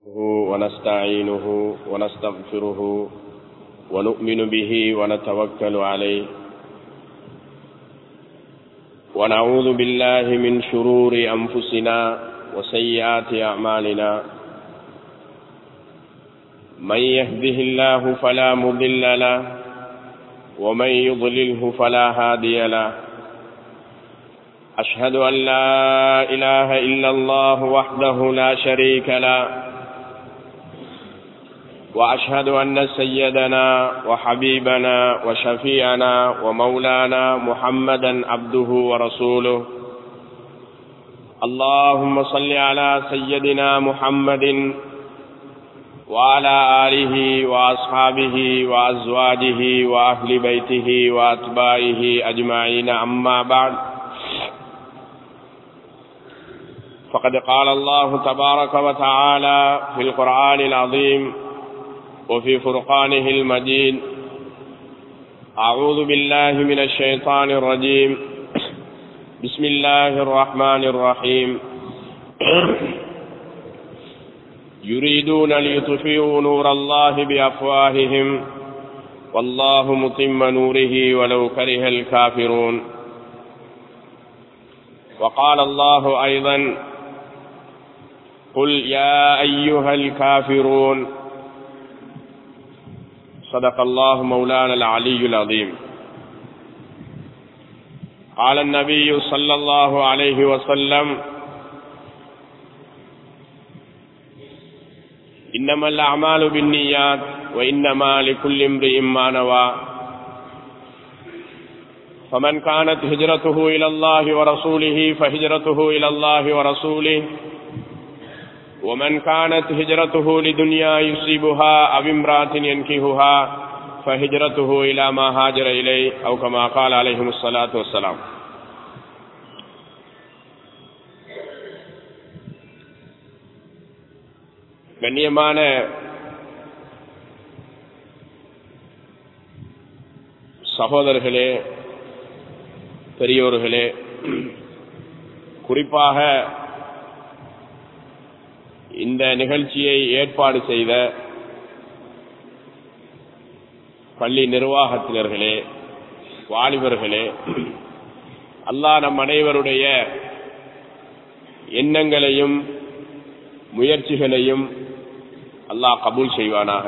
ونستعينه ونستغفره ونؤمن به ونتوكل عليه ونعوذ بالله من شرور أنفسنا وسيئات أعمالنا من يهده الله فلا مضل له ومن يضلله فلا هادي له أشهد أن لا إله إلا الله وحده لا شريك له وأشهد أن سيدنا وحبيبنا وشفيعنا ومولانا محمدا عبده ورسوله اللهم صل على سيدنا محمد وعلى آله وأصحابه وأزواجه وأهل بيته وأتباعه أجمعين أما بعد فقد قال الله تبارك وتعالى في القرآن العظيم وفي فرقانه المجيد أعوذ بالله من الشيطان الرجيم بسم الله الرحمن الرحيم يريدون ليطفئوا نور الله بأفواههم والله متم نوره ولو كره الكافرون وقال الله أيضا قل يا أيها الكافرون صدق الله مولانا العلي العظيم قال النبي صلى الله عليه وسلم إنما الأعمال بالنيات وإنما لكل امرئ ما نوى فمن كانت هجرته إلى الله ورسوله فهجرته إلى الله ورسوله ومن كانت هجرته لدنيا يصيبها أو امرأة ينكهها فهجرته إلى ما هاجر إليه أو كما قال عليهم الصلاة والسلام கண்ணியமான சகோதரர்களே பெரியோர்களே குறிப்பாக இந்த நிகழ்ச்சியை ஏற்பாடு செய்த பள்ளி நிர்வாகத்தினர்களே வாலிபர்களே அல்லாஹ் நம் அனைவருடைய எண்ணங்களையும் முயற்சிகளையும் அல்லாஹ் கபூல் செய்வானாக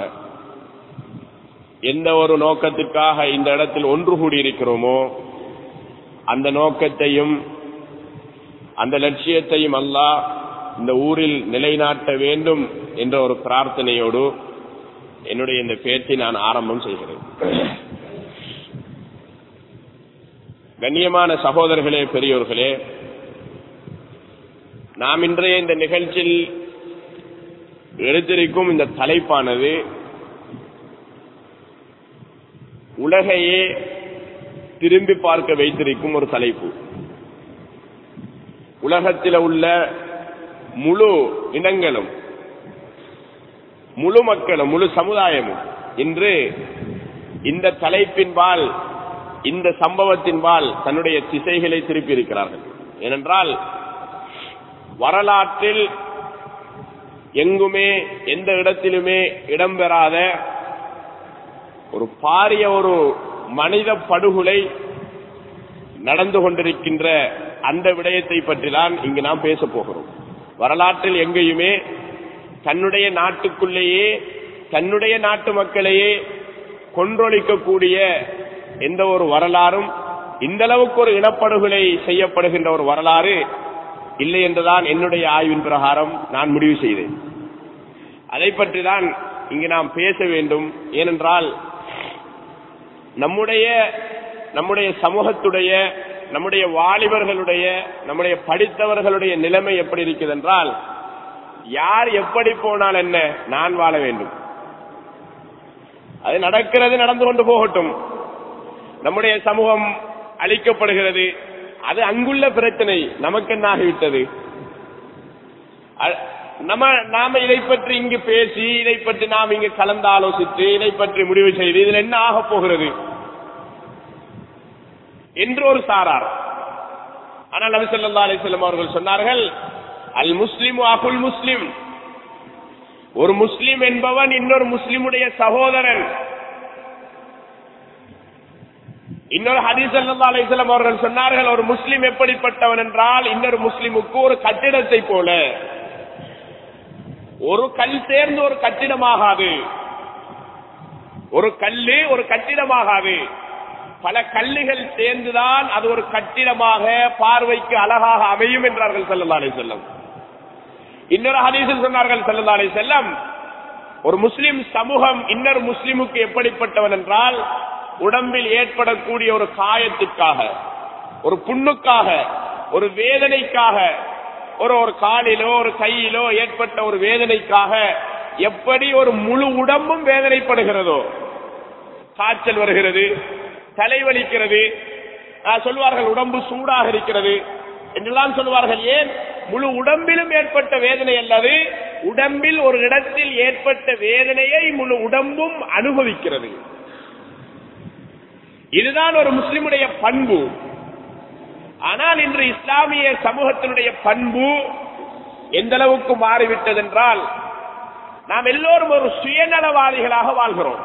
எந்த ஒரு நோக்கத்திற்காக இந்த இடத்தில் ஒன்று கூடியிருக்கிறோமோ அந்த நோக்கத்தையும் அந்த லட்சியத்தையும் அல்லாஹ் இந்த ஊரில் நிலைநாட்ட வேண்டும் என்ற ஒரு பிரார்த்தனையோடு என்னுடைய இந்த பேச்சை நான் ஆரம்பம் செய்கிறேன் கண்ணியமான சகோதரர்களே பெரியோர்களே நாம் இன்றைய இந்த நிகழ்ச்சியில் எடுத்திருக்கும் இந்த தலைப்பானது உலகையே திரும்பி பார்க்க வைத்திருக்கும் ஒரு தலைப்பு உலகத்தில் உள்ள முழு இனங்களும் முழு மக்களும் முழு சமுதாயமும் இன்று இந்த தலைப்பின்பால் இந்த சம்பவத்தின்பால் தன்னுடைய திசைகளை திருப்பி இருக்கிறார்கள் ஏனென்றால் வரலாற்றில் எங்குமே எந்த இடத்திலுமே இடம்பெறாத ஒரு பாரிய ஒரு மனித படுகொலை நடந்து கொண்டிருக்கின்ற அந்த விடயத்தை பற்றி தான் இங்கு நாம் பேச போகிறோம் வரலாற்றில் எங்கேயுமே தன்னுடைய நாட்டுக்குள்ளேயே தன்னுடைய நாட்டு மக்களையே கொன்றொழிக்கக்கூடிய எந்த ஒரு வரலாறும் இந்த அளவுக்கு ஒரு இனப்படுகொலை செய்யப்படுகின்ற ஒரு வரலாறு இல்லை என்றுதான் என்னுடைய ஆய்வின் பிரகாரம் நான் முடிவு செய்தேன் அதை பற்றி தான் இங்கு நாம் பேச வேண்டும் ஏனென்றால் நம்முடைய நம்முடைய சமூகத்துடைய நம்முடைய வாலிபர்களுடைய நம்முடைய படித்தவர்களுடைய நிலைமை எப்படி இருக்குது என்றால் யார் எப்படி போனால் என்ன நான் வாழ வேண்டும் அது நடக்கிறது நடந்து கொண்டு போகட்டும் நம்முடைய சமூகம் அளிக்கப்படுகிறது அது அங்குள்ள பிரச்சனை நமக்கு என்ன ஆகிவிட்டது நம்ம நாம இதை பற்றி இங்கு பேசி இதை பற்றி நாம் இங்கு கலந்து ஆலோசித்து இதை பற்றி முடிவு செய்து இதில் என்ன ஆக போகிறது என்று ஒரு சாரார் ஆனால் நபி ஸல்லல்லாஹு அலைஹி வஸல்லம் அவர்கள் சொன்னார்கள் அல் முஸ்லிம் அகுல் முஸ்லிம் ஒரு முஸ்லிம் என்பவன் இன்னொரு முஸ்லிமுடைய சகோதரன் இன்னொரு ஹதீஸ் ஸல்லல்லாஹு அலைஹி வஸல்லம் அவர்கள் சொன்னார்கள் ஒரு முஸ்லிம் எப்படிப்பட்டவன் என்றால் இன்னொரு முஸ்லிமுக்கு ஒரு கட்டிடத்தை போல ஒரு கல் சேர்ந்து ஒரு கட்டிடமாகாது ஒரு கல்லு ஒரு கட்டிடமாகாது பல கல்லுகள் சேர்ந்துதான் அது ஒரு கட்டிடமாக பார்வைக்கு அழகாக அமையும் என்றார்கள் ஸல்லல்லாஹு அலைஹி வஸல்லம் இன்னொரு ஹதீஸில் சொன்னார்கள் ஸல்லல்லாஹு அலைஹி வஸல்லம் ஒரு முஸ்லிம் சமூகம் இன்னொரு முஸ்லிமுக்கு எப்படிப்பட்டவன் என்றால் உடம்பில் ஏற்படக்கூடிய ஒரு காயத்திற்காக ஒரு புண்ணுக்காக ஒரு வேதனைக்காக ஒரு ஒரு காலிலோ ஒரு கையிலோ ஏற்பட்ட ஒரு வேதனைக்காக எப்படி ஒரு முழு உடம்பும் வேதனைப்படுகிறதோ காய்ச்சல் வருகிறது தலைவலிக்கிறது ஆஹ், சொல்வார்கள் உடம்பு சூடாக இருக்கிறது என்றெல்லாம் சொல்வார்கள் ஏன் முழு உடம்பிலும் ஏற்பட்ட வேதனை அல்லது உடம்பில் ஒரு இடத்தில் ஏற்பட்ட வேதனையை முழு உடம்பும் அனுபவிக்கிறது இதுதான் ஒரு முஸ்லிமுடைய பண்பு ஆனால் இன்று இஸ்லாமிய சமூகத்தினுடைய பண்பு எந்த அளவுக்கு மாறிவிட்டது என்றால் நாம் எல்லோரும் ஒரு சுயநலவாதிகளாக வாழ்கிறோம்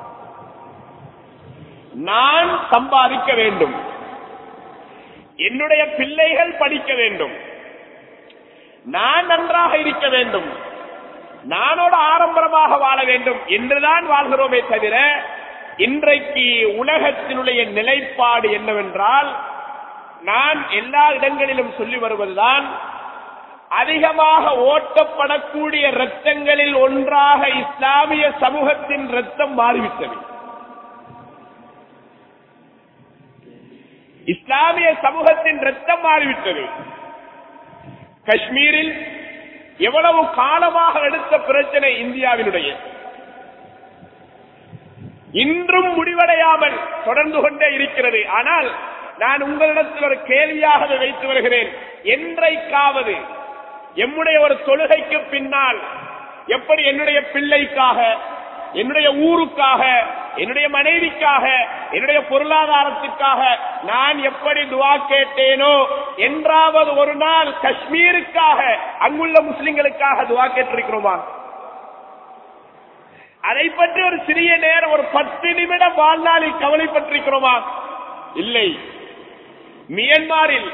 நான் சம்பாதிக்க வேண்டும் என்னுடைய பிள்ளைகள் படிக்க வேண்டும் நான் நன்றாக இருக்க வேண்டும் நானோட ஆடம்பரமாக வாழ வேண்டும் என்றுதான் வாழ்கிறோமே தவிர இன்றைக்கு உலகத்தினுடைய நிலைப்பாடு என்னவென்றால் நான் எல்லா இடங்களிலும் சொல்லி வருவதுதான் அதிகமாக ஓட்டப்படக்கூடிய இரத்தங்களில் ஒன்றாக இஸ்லாமிய சமூகத்தின் ரத்தம் மாறிவிட்டது இஸ்லாமிய சமூகத்தின் ரத்தம் மாறிவிட்டது காஷ்மீரில் எவ்வளவு காலமாக எடுத்த பிரச்சனை இந்தியாவினுடைய இன்றும் முடிவடையாமல் தொடர்ந்து கொண்டே இருக்கிறது ஆனால் நான் உங்களிடத்தில் ஒரு கேள்வியாக அதை வைத்து வருகிறேன் என்றைக்காவது எம்முடைய ஒரு தொழுகைக்கு பின்னால் எப்படி என்னுடைய பிள்ளைக்காக என்னுடைய ஊருக்காக என்னுடைய மனைவிக்காக என்னுடைய பொருளாதாரத்துக்காக நான் எப்படி துவா கேட்டேனோ என்றாவது ஒரு நாள் காஷ்மீருக்காக அங்குள்ள முஸ்லிம்களுக்காக துவா கேட்டிருக்கிறோமா அதை பற்றி ஒரு சிறிய நேரம் ஒரு பத்து நிமிடம் வாழ்நாளில் கவலைப்பட்டிருக்கிறோமா இல்லை மியன்மாரில்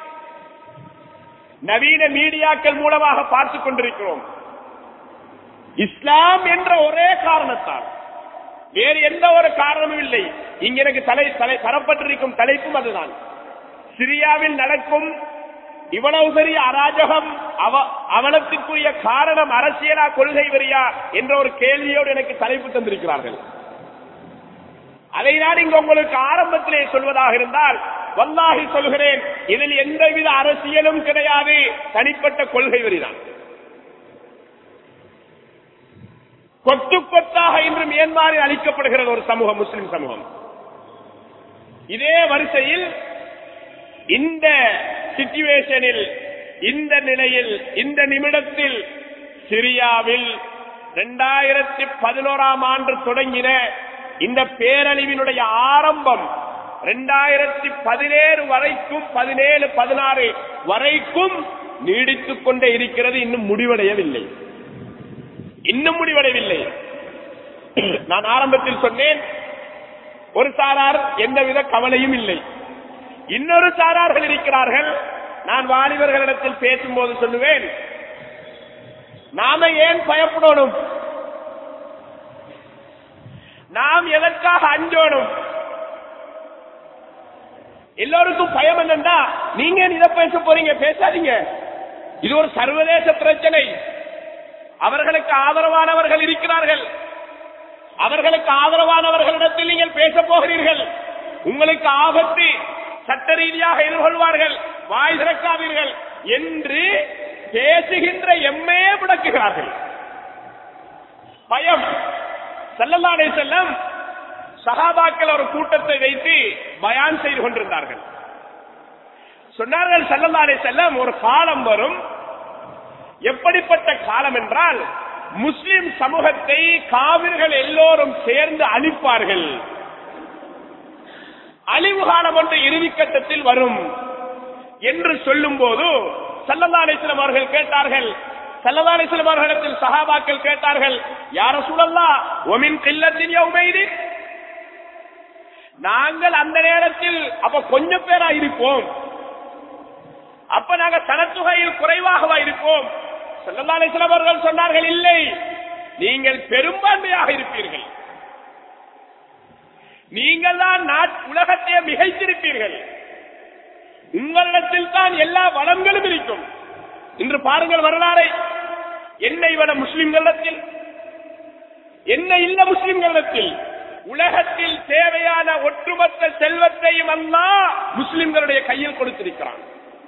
நவீன மீடியாக்கள் மூலமாக பார்த்துக் கொண்டிருக்கிறோம் இஸ்லாம் என்ற ஒரே காரணத்தால் வேறு எந்த ஒரு காரணமும் இல்லை இங்க எனக்கு தலை தலை தரப்பட்டிருக்கும் தலைப்பும் அதுதான் சிரியாவில் நடக்கும் இவ்வளவு பெரிய அராஜகம் அவ அவலத்திற்குரிய காரணம் அரசியலா கொள்கை வரியா என்ற ஒரு கேள்வியோடு எனக்கு தலைப்பு தந்திருக்கிறார்கள் அதை நான் இங்கு உங்களுக்கு ஆரம்பத்திலே சொல்வதாக இருந்தால் வல்லாகி சொல்கிறேன் இதில் எந்தவித அரசியலும் கிடையாது தனிப்பட்ட கொள்கை வரிதான் கொத்து கொத்தாக இன்று மியான்மரில் அளிக்கப்படுகிறது ஒரு சமூகம் முஸ்லிம் சமூகம் இதே வரிசையில் இந்த சிச்சுவேஷனில் இந்த நிலையில் இந்த நிமிடத்தில் சிரியாவில் இரண்டாயிரத்தி பதினோராம் ஆண்டு தொடங்கின இந்த பேரழிவினுடைய ஆரம்பம் இரண்டாயிரத்தி பதினேழு வரைக்கும் பதினேழு பதினாறு வரைக்கும் நீடித்துக் கொண்டே இருக்கிறது இன்னும் முடிவடையவில்லை இன்னும் முடிவடையவில்லை நான் ஆரம்பத்தில் சொன்னேன் ஒரு சாரார் எந்தவித கவலையும் இல்லை இன்னொரு சாரார்கள் இருக்கிறார்கள் நான் வாலிபர்களிடத்தில் பேசும்போது சொல்லுவேன் நாம ஏன் பயப்படணும் நாம் எதற்காக அஞ்சோணும் எல்லோருக்கும் பயம் என்னண்டா நீங்க ஏன் இதை பேச போறீங்க பேசாதீங்க இது ஒரு சர்வதேச பிரச்சனை அவர்களுக்கு ஆதரவானவர்கள் இருக்கிறார்கள் அவர்களுக்கு ஆதரவானவர்களிடத்தில் நீங்கள் பேச போகிறீர்கள் உங்களுக்கு ஆபத்து சட்ட ரீதியாக எதிர்கொள்வார்கள் வாய் திறக்காதீர்கள் என்று பேசுகின்ற எம்மே விளக்குகிறார்கள் பயம் செல்லல்லாடே செல்லம் சகாபாக்கள் ஒரு கூட்டத்தை வைத்து பயான் செய்து கொண்டிருந்தார்கள் சொன்னார்கள் செல்லல்லாடே செல்லம் ஒரு காலம் வரும் எப்படிப்பட்ட காலம் என்றால் முஸ்லிம் சமூகத்தை காவிர்கள் எல்லோரும் சேர்ந்து அழிப்பார்கள் அழிவு காலம் ஒன்று இறுதி கட்டத்தில் வரும் என்று சொல்லும் போது சல்லல்லாசலம் அவர்கள் கேட்டார்கள் சல்லதாரி செல்வர்களிடத்தில் சஹாபாக்கள் கேட்டார்கள் யார சூழல்லா ஒமின் கில்லத்தின் யௌமைதி நாங்கள் அந்த நேரத்தில் அப்ப கொஞ்சம் பேரா இருப்போம் அப்ப நாங்க சனத்தொகையில் குறைவாகவா இருப்போம் செல்லல்லாலை சிலவர்கள் சொன்னார்கள் இல்லை நீங்கள் பெரும்பான்மையாக இருப்பீர்கள் நீங்கள் தான் நாட்- உலகத்தை மிகைத்திருப்பீர்கள் உங்களிடத்தில் தான் எல்லா வளங்களும் இருக்கும் இன்று பாருங்கள் வரலாறை என்னை விட முஸ்லிம்களிடத்தில் என்ன இல்ல முஸ்லிம்களிடத்தில் உலகத்தில் தேவையான ஒட்டுமொத்த செல்வத்தையும் அல்லா முஸ்லிம்களுடைய கையில் கொடுத்திருக்கிறான்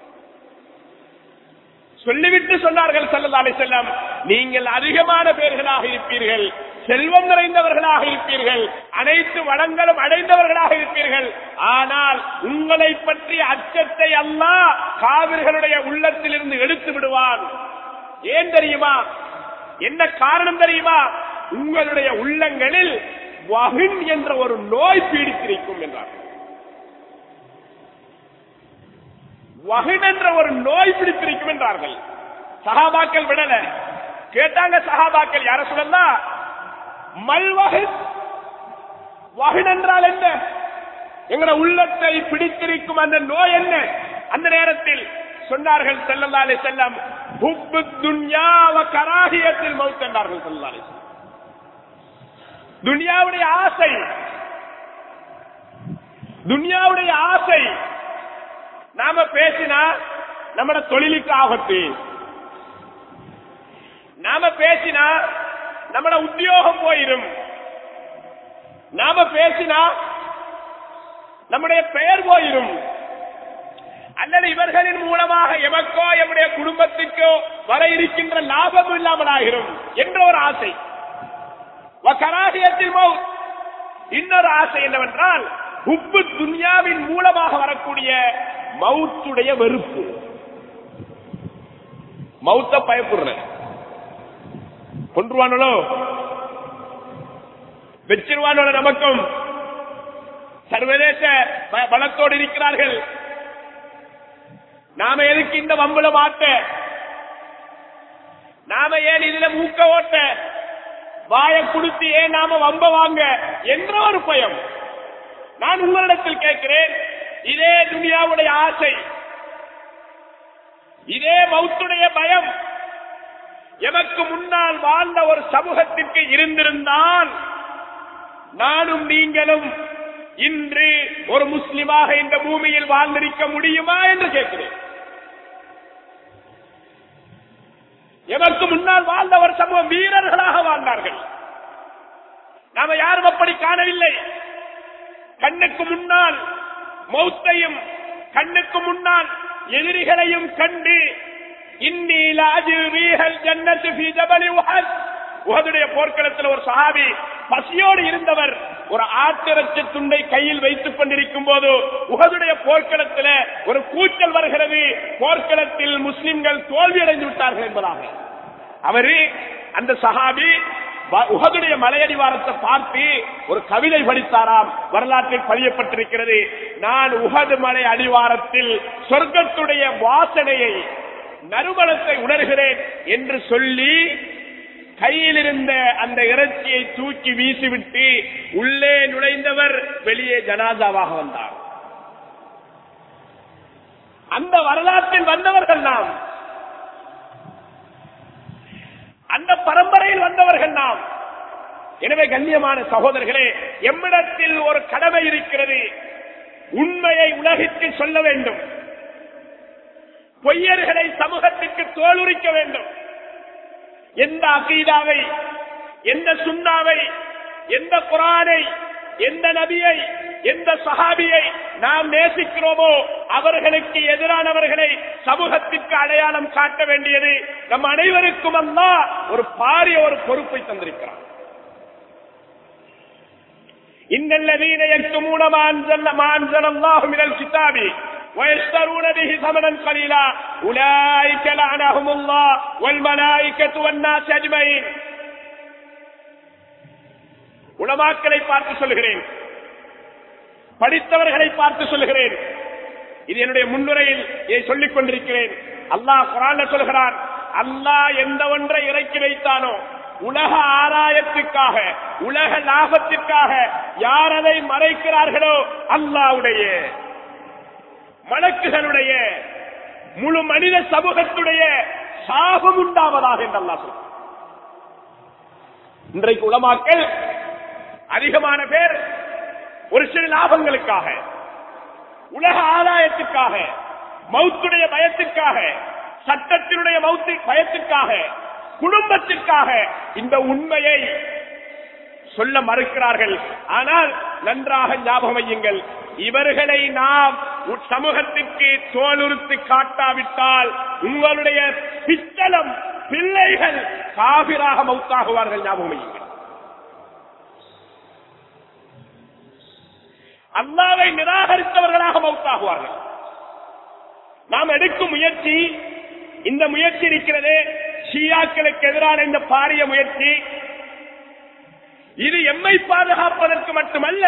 சொல்லிவிட்டு சொன்னார்கள் சல்லல்லாஹு அலைஹி வஸல்லம் நீங்கள் அதிகமான பேர்களாக இருப்பீர்கள் செல்வம் நிறைந்தவர்களாக இருப்பீர்கள் அனைத்து வளங்களும் அடைந்தவர்களாக இருப்பீர்கள் ஆனால் உங்களை பற்றி அச்சத்தை அல்லாஹ் காவிர்களுடைய உள்ளத்திலிருந்து எடுத்து விடுவான் ஏன் தெரியுமா என்ன காரணம் தெரியுமா உங்களுடைய உள்ளங்களில் வகின் என்ற ஒரு நோய் பீடித்திருக்கும் என்றார் வகின் என்ற ஒரு நோய் பிடித்திருக்கும் என்றார்கள் சகாபாக்கள் விடல கேட்டாங்க சகாபாக்கள் யார சொல்லலாம் மல்வகின் வகின் என்றால் என்ன எங்கட உள்ளத்தை பிடித்திருக்கும் அந்த நோய் என்ன அந்த நேரத்தில் சொன்னார்கள் செல்லல்லாலே செல்லம் ஹுப்பு துன்யாவ கராகியத்தில் மவுத் என்றார்கள் செல்லல்லாலே துன்யாவுடைய ஆசை துன்யாவுடைய ஆசை நாம பேசினா நம்ம தொழிலுக்கு ஆபத்து நாம பேசினா நம்ம உத்தியோகம் போயிடும் நாம பேசினா நம்முடைய பெயர் போயிடும் அல்லது இவர்களின் மூலமாக எமக்கோ எம்முடைய குடும்பத்துக்கோ வர இருக்கின்ற லாபம் இல்லாமல் ஆகிரும் என்ற ஒரு ஆசை கராகியத்தில் மவுத் இன்னொரு ஆசை என்னவென்றால் உப்பு துன்யாவின் மூலமாக வரக்கூடிய மவுத்துடைய வெறுப்பு மவுத்த பயப்படுற கொன்றுவானோ வெச்சிருவானோ நமக்கும் சர்வதேச ப- பலத்தோடு இருக்கிறார்கள் நாம எதுக்கு இந்த வம்புல மாட்ட நாம ஏன் இதுல மூக்க ஓட்ட வாய குடுத்து ஏன் நாம வம்ப வாங்க என்ற ஒரு பயம் நான் உங்களிடத்தில் கேட்கிறேன் இதே துனியாவுடைய ஆசை இதே மௌத்துடைய பயம் எமக்கு முன்னால் வாழ்ந்த ஒரு சமூகத்திற்கு இருந்திருந்தால் நானும் நீங்களும் இன்று ஒரு முஸ்லிமாக இந்த பூமியில் வாழ்ந்திருக்க முடியுமா என்று கேட்கிறேன் எமக்கு முன்னால் வாழ்ந்த ஒரு சமூகம் வீரர்களாக வாழ்ந்தார்கள் நாம யாரும் அப்படி காணவில்லை கண்ணுக்கு முன்னால் மௌத்தையும் கண்ணுக்கு முன்னால் எதிரிகளையும் கண்டு இன்னீல அஜுவீஹல் ஜன்னத்து ஃபீ ஜபலி உஹத் உஹதுடைய போர்க்களத்தில் ஒரு சஹாபி பசியோடு இருந்தவர் ஒரு ஆட்டிறச்சி துண்டை கையில் வைத்துக் கொண்டிருக்கும் போது உகதுடைய போர்க்களத்தில் ஒரு கூச்சல் வருகிறது போர்க்களத்தில் முஸ்லிம்கள் தோல்வி அடைந்து விட்டார்கள் என்பதாக அவரு அந்த சஹாபி வ- உஹதுடைய மலையடிவாரத்தை பார்த்து ஒரு கவிதை படித்தாராம் வரலாற்றில் பதியப்பட்டிருக்கிறது நான் உகது மலை அடிவாரத்தில் சொர்க்கத்துடைய வாசனையை நறுமணத்தை உணர்கிறேன் என்று சொல்லி கையில் இருந்த அந்த இறைச்சியை தூக்கி வீசிவிட்டு உள்ளே நுழைந்தவர் வெளியே ஜனாதாவாக வந்தார் அந்த வரலாற்றில் வந்தவர்கள் நாம் அந்த பரம்பரையில் வந்தவர்கள் நாம் எனவே கண்ணியமான சகோதரர்களே எம்மிடத்தில் ஒரு கடமை இருக்கிறது உண்மையை உலகிற்கு சொல்ல வேண்டும் பொய்யர்களை சமூகத்திற்கு தோலுரிக்க வேண்டும் எந்த அகீதாவை எந்த சுண்ணாவை எந்த குரானை எந்த நபியை எந்த சஹாபியை நாம் நேசிக்கிறோமோ அவர்களுக்கு எதிரானவர்களை சமூகத்திற்கு அடையாளம் காட்ட வேண்டியது நம் அனைவருக்கும் அல்லா ஒரு பாரிய ஒரு பொறுப்பை தந்திருக்கிறார் إن الذين يكتمون ما أنزل ما أنزل الله من الكتاب ويشترون به ثمنا قليلا أولئك لعنهم الله والملائكة والناس أجمعين உலமாக்களை பார்த்து சொல்கிறேன் படித்தவர்களை பார்த்து சொல்கிறேன் இது என்னுடைய முன்னுரையில் இதை சொல்லிக் கொண்டிருக்கிறேன் அல்லாஹ் குரான்ல சொல்கிறான் அல்லாஹ் எந்த ஒன்றை இறக்கி வைத்தானோ உலக ஆராயத்துக்காக உலக லாபத்திற்காக யார் அதை மறைக்கிறார்களோ அல்லாவுடைய மலக்குகளுடைய முழு மனித சமூகத்துடைய சாபம் உண்டாவதாக என்று அல்லாஹ் சொல்றான். இன்றைக்கு உலமாக்கள் அதிகமான பேர் ஒரு சில லாபங்களுக்காக உலக ஆதாயத்துக்காக மௌத்துடைய பயத்துக்காக சட்டத்தினுடைய மௌத்து பயத்துக்காக குடும்பத்திற்காக இந்த உண்மையை சொல்ல மறுக்கிறார்கள் ஆனால் நன்றாக ஞாபகம் வையுங்கள் இவர்களை நாம் உட் சமூகத்துக்கு தோலுறுத்து காட்டாவிட்டால் உங்களுடைய பித்தளம் பிள்ளைகள் காவிராக மௌத்தாகுவார்கள் ஞாபகம் வையுங்கள் அல்லாவை நிராகரித்தவர்களாக மௌத்தாகுவார்கள் நாம் எடுக்கும் முயற்சி இந்த முயற்சி இருக்கிறது ஷியாக்களுக்கு எதிரான இந்த பாரிய முயற்சி இது எம்மை பாதுகாப்பதற்கு மட்டுமல்ல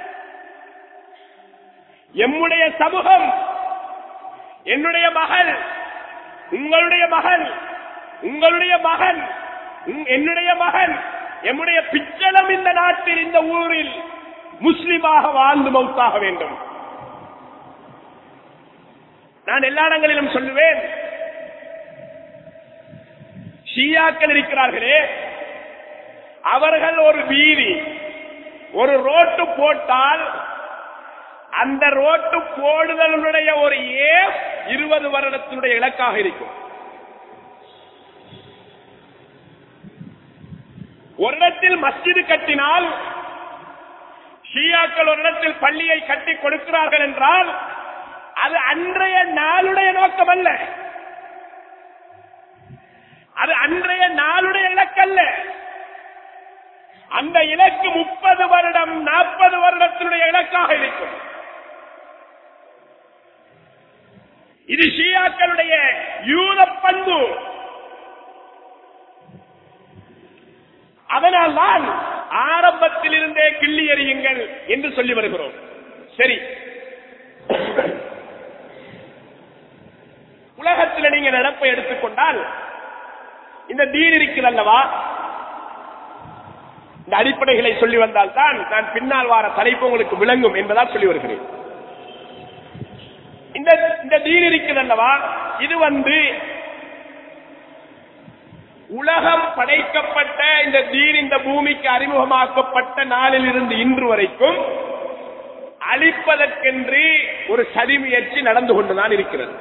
எம்முடைய சமூகம் என்னுடைய மகள் உங்களுடைய மகள் உங்களுடைய மகன் உங்- என்னுடைய மகன் எம்முடைய பிச்சளம் இந்த நாட்டில் இந்த ஊரில் முஸ்லிமாக வாழ்ந்து மௌத்தாக வேண்டும் நான் எல்லா இடங்களிலும் சொல்லுவேன் ஷியாக்கள் இருக்கிறார்களே அவர்கள் ஒரு வீதி ஒரு ரோட்டு போட்டால் அந்த ரோட்டு போடுதலுடைய ஒரு ஏ இருபது வருடத்தினுடைய இலக்காக இருக்கும் ஒரு இடத்தில் மஸ்ஜிது கட்டினால் ஷியாக்கள் ஒரு இடத்தில் பள்ளியை கட்டி கொடுக்கிறார்கள் என்றால் அது அன்றைய நாளுடைய நோக்கம் அல்ல அது அன்றைய நாளுடைய இலக்கல்ல அந்த இலக்கு முப்பது வருடம் நாற்பது வருடத்தினுடைய இலக்காக இருக்கும் இது ஷியாக்களுடைய யூத பண்பு அதனால்தான் ஆரம்பத்தில் இருந்தே கிள்ளி எறியுங்கள் என்று சொல்லி வருகிறோம் சரி உலகத்தில் நீங்க நடப்பை எடுத்துக்கொண்டால் இந்த தீன் இருக்குது அல்லவா இந்த அடிப்படைகளை சொல்லி வந்தால் தான் நான் பின்னால் வார தலைப்பு உங்களுக்கு விளங்கும் என்பதால் சொல்லி வருகிறேன் இந்த இந்த தீன் இருக்குது அல்லவா இது வந்து உலகம் படைக்கப்பட்ட இந்த தீன் இந்த பூமிக்கு அறிமுகமாக்கப்பட்ட நாளில் இருந்து இன்று வரைக்கும் அழிப்பதற்கென்று ஒரு சதி முயற்சி நடந்து கொண்டுதான் இருக்கிறது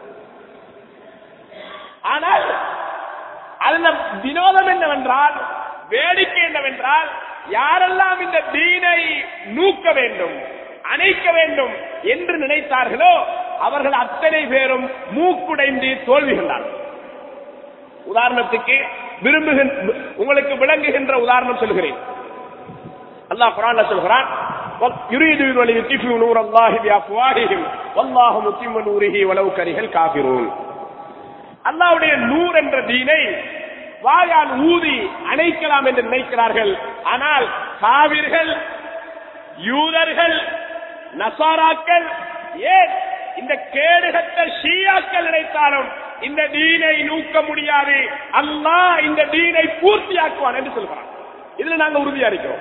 ஆனால் அதுல வினோதம் என்னவென்றால் வேடிக்கை என்னவென்றால் யாரெல்லாம் இந்த தீனை நூக்க வேண்டும் அணைக்க வேண்டும் என்று நினைத்தார்களோ அவர்கள் அத்தனை பேரும் மூக்குடைந்து தோல்விகின்றார்கள் உதாரணத்துக்கு விரும்புகின்ற உங்களுக்கு விளங்குகின்ற உதாரணம் சொல்கிறேன் அல்லாஹ் குரான்ல சொல்கிறான் يريدون ليطفئوا نور الله بأفواههم والله متم نوره ولو كره الكافرون அல்லாவுடைய நூர் என்ற தீனை வாயால் ஊதி அணைக்கலாம் என்று நினைக்கிறார்கள் ஆனால் காவிர்கள் யூதர்கள் நசாராக்கள் ஏன் இந்த கேடுகட்ட ஷியாக்கள் நினைத்தாலும் இந்த தீனை நூக்க முடியாது அல்லாஹ் இந்த தீனை பூர்த்தியாக்குவான் என்று சொல்கிறான் இதுல நாங்க உறுதியா இருக்கிறோம்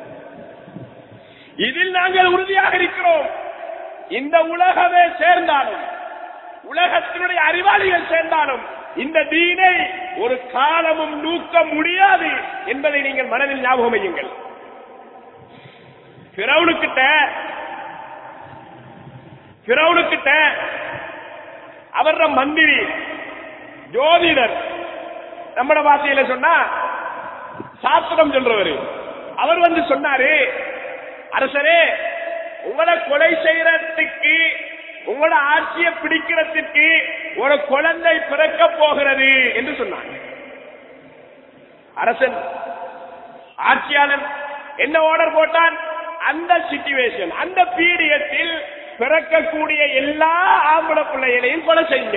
இதில் நாங்கள் உறுதியாக இருக்கிறோம் இந்த உலகமே சேர்ந்தாலும் உலகத்தினுடைய அறிவாளிகள் சேர்ந்தாலும் இந்த தீனை ஒரு காலமும் நூக்க முடியாது என்பதை நீங்கள் மனதில் ஞாபகம் வையுங்கள் பிறவுனுக்கிட்ட பிறவுனுக்கிட்ட அவர மந்திரி ஜோதிடர் நம்மட வார்த்தையில சொன்னா சாஸ்திரம் சொல்றவரு அவர் வந்து சொன்னாரு அரசரே உங்களை கொலை செய்யறதுக்கு உங்களோட ஆட்சியை பிடிக்கிறதுக்கு ஒரு குழந்தை பிறக்க போகிறது என்று சொன்னாங்க அரசன் ஆட்சியாளன் என்ன ஆர்டர் போட்டான் அந்த சிச்சுவேஷன் அந்த பீரியத்தில் பிறக்கக்கூடிய எல்லா ஆம்பளை பிள்ளைகளையும் கொலை செய்யுங்க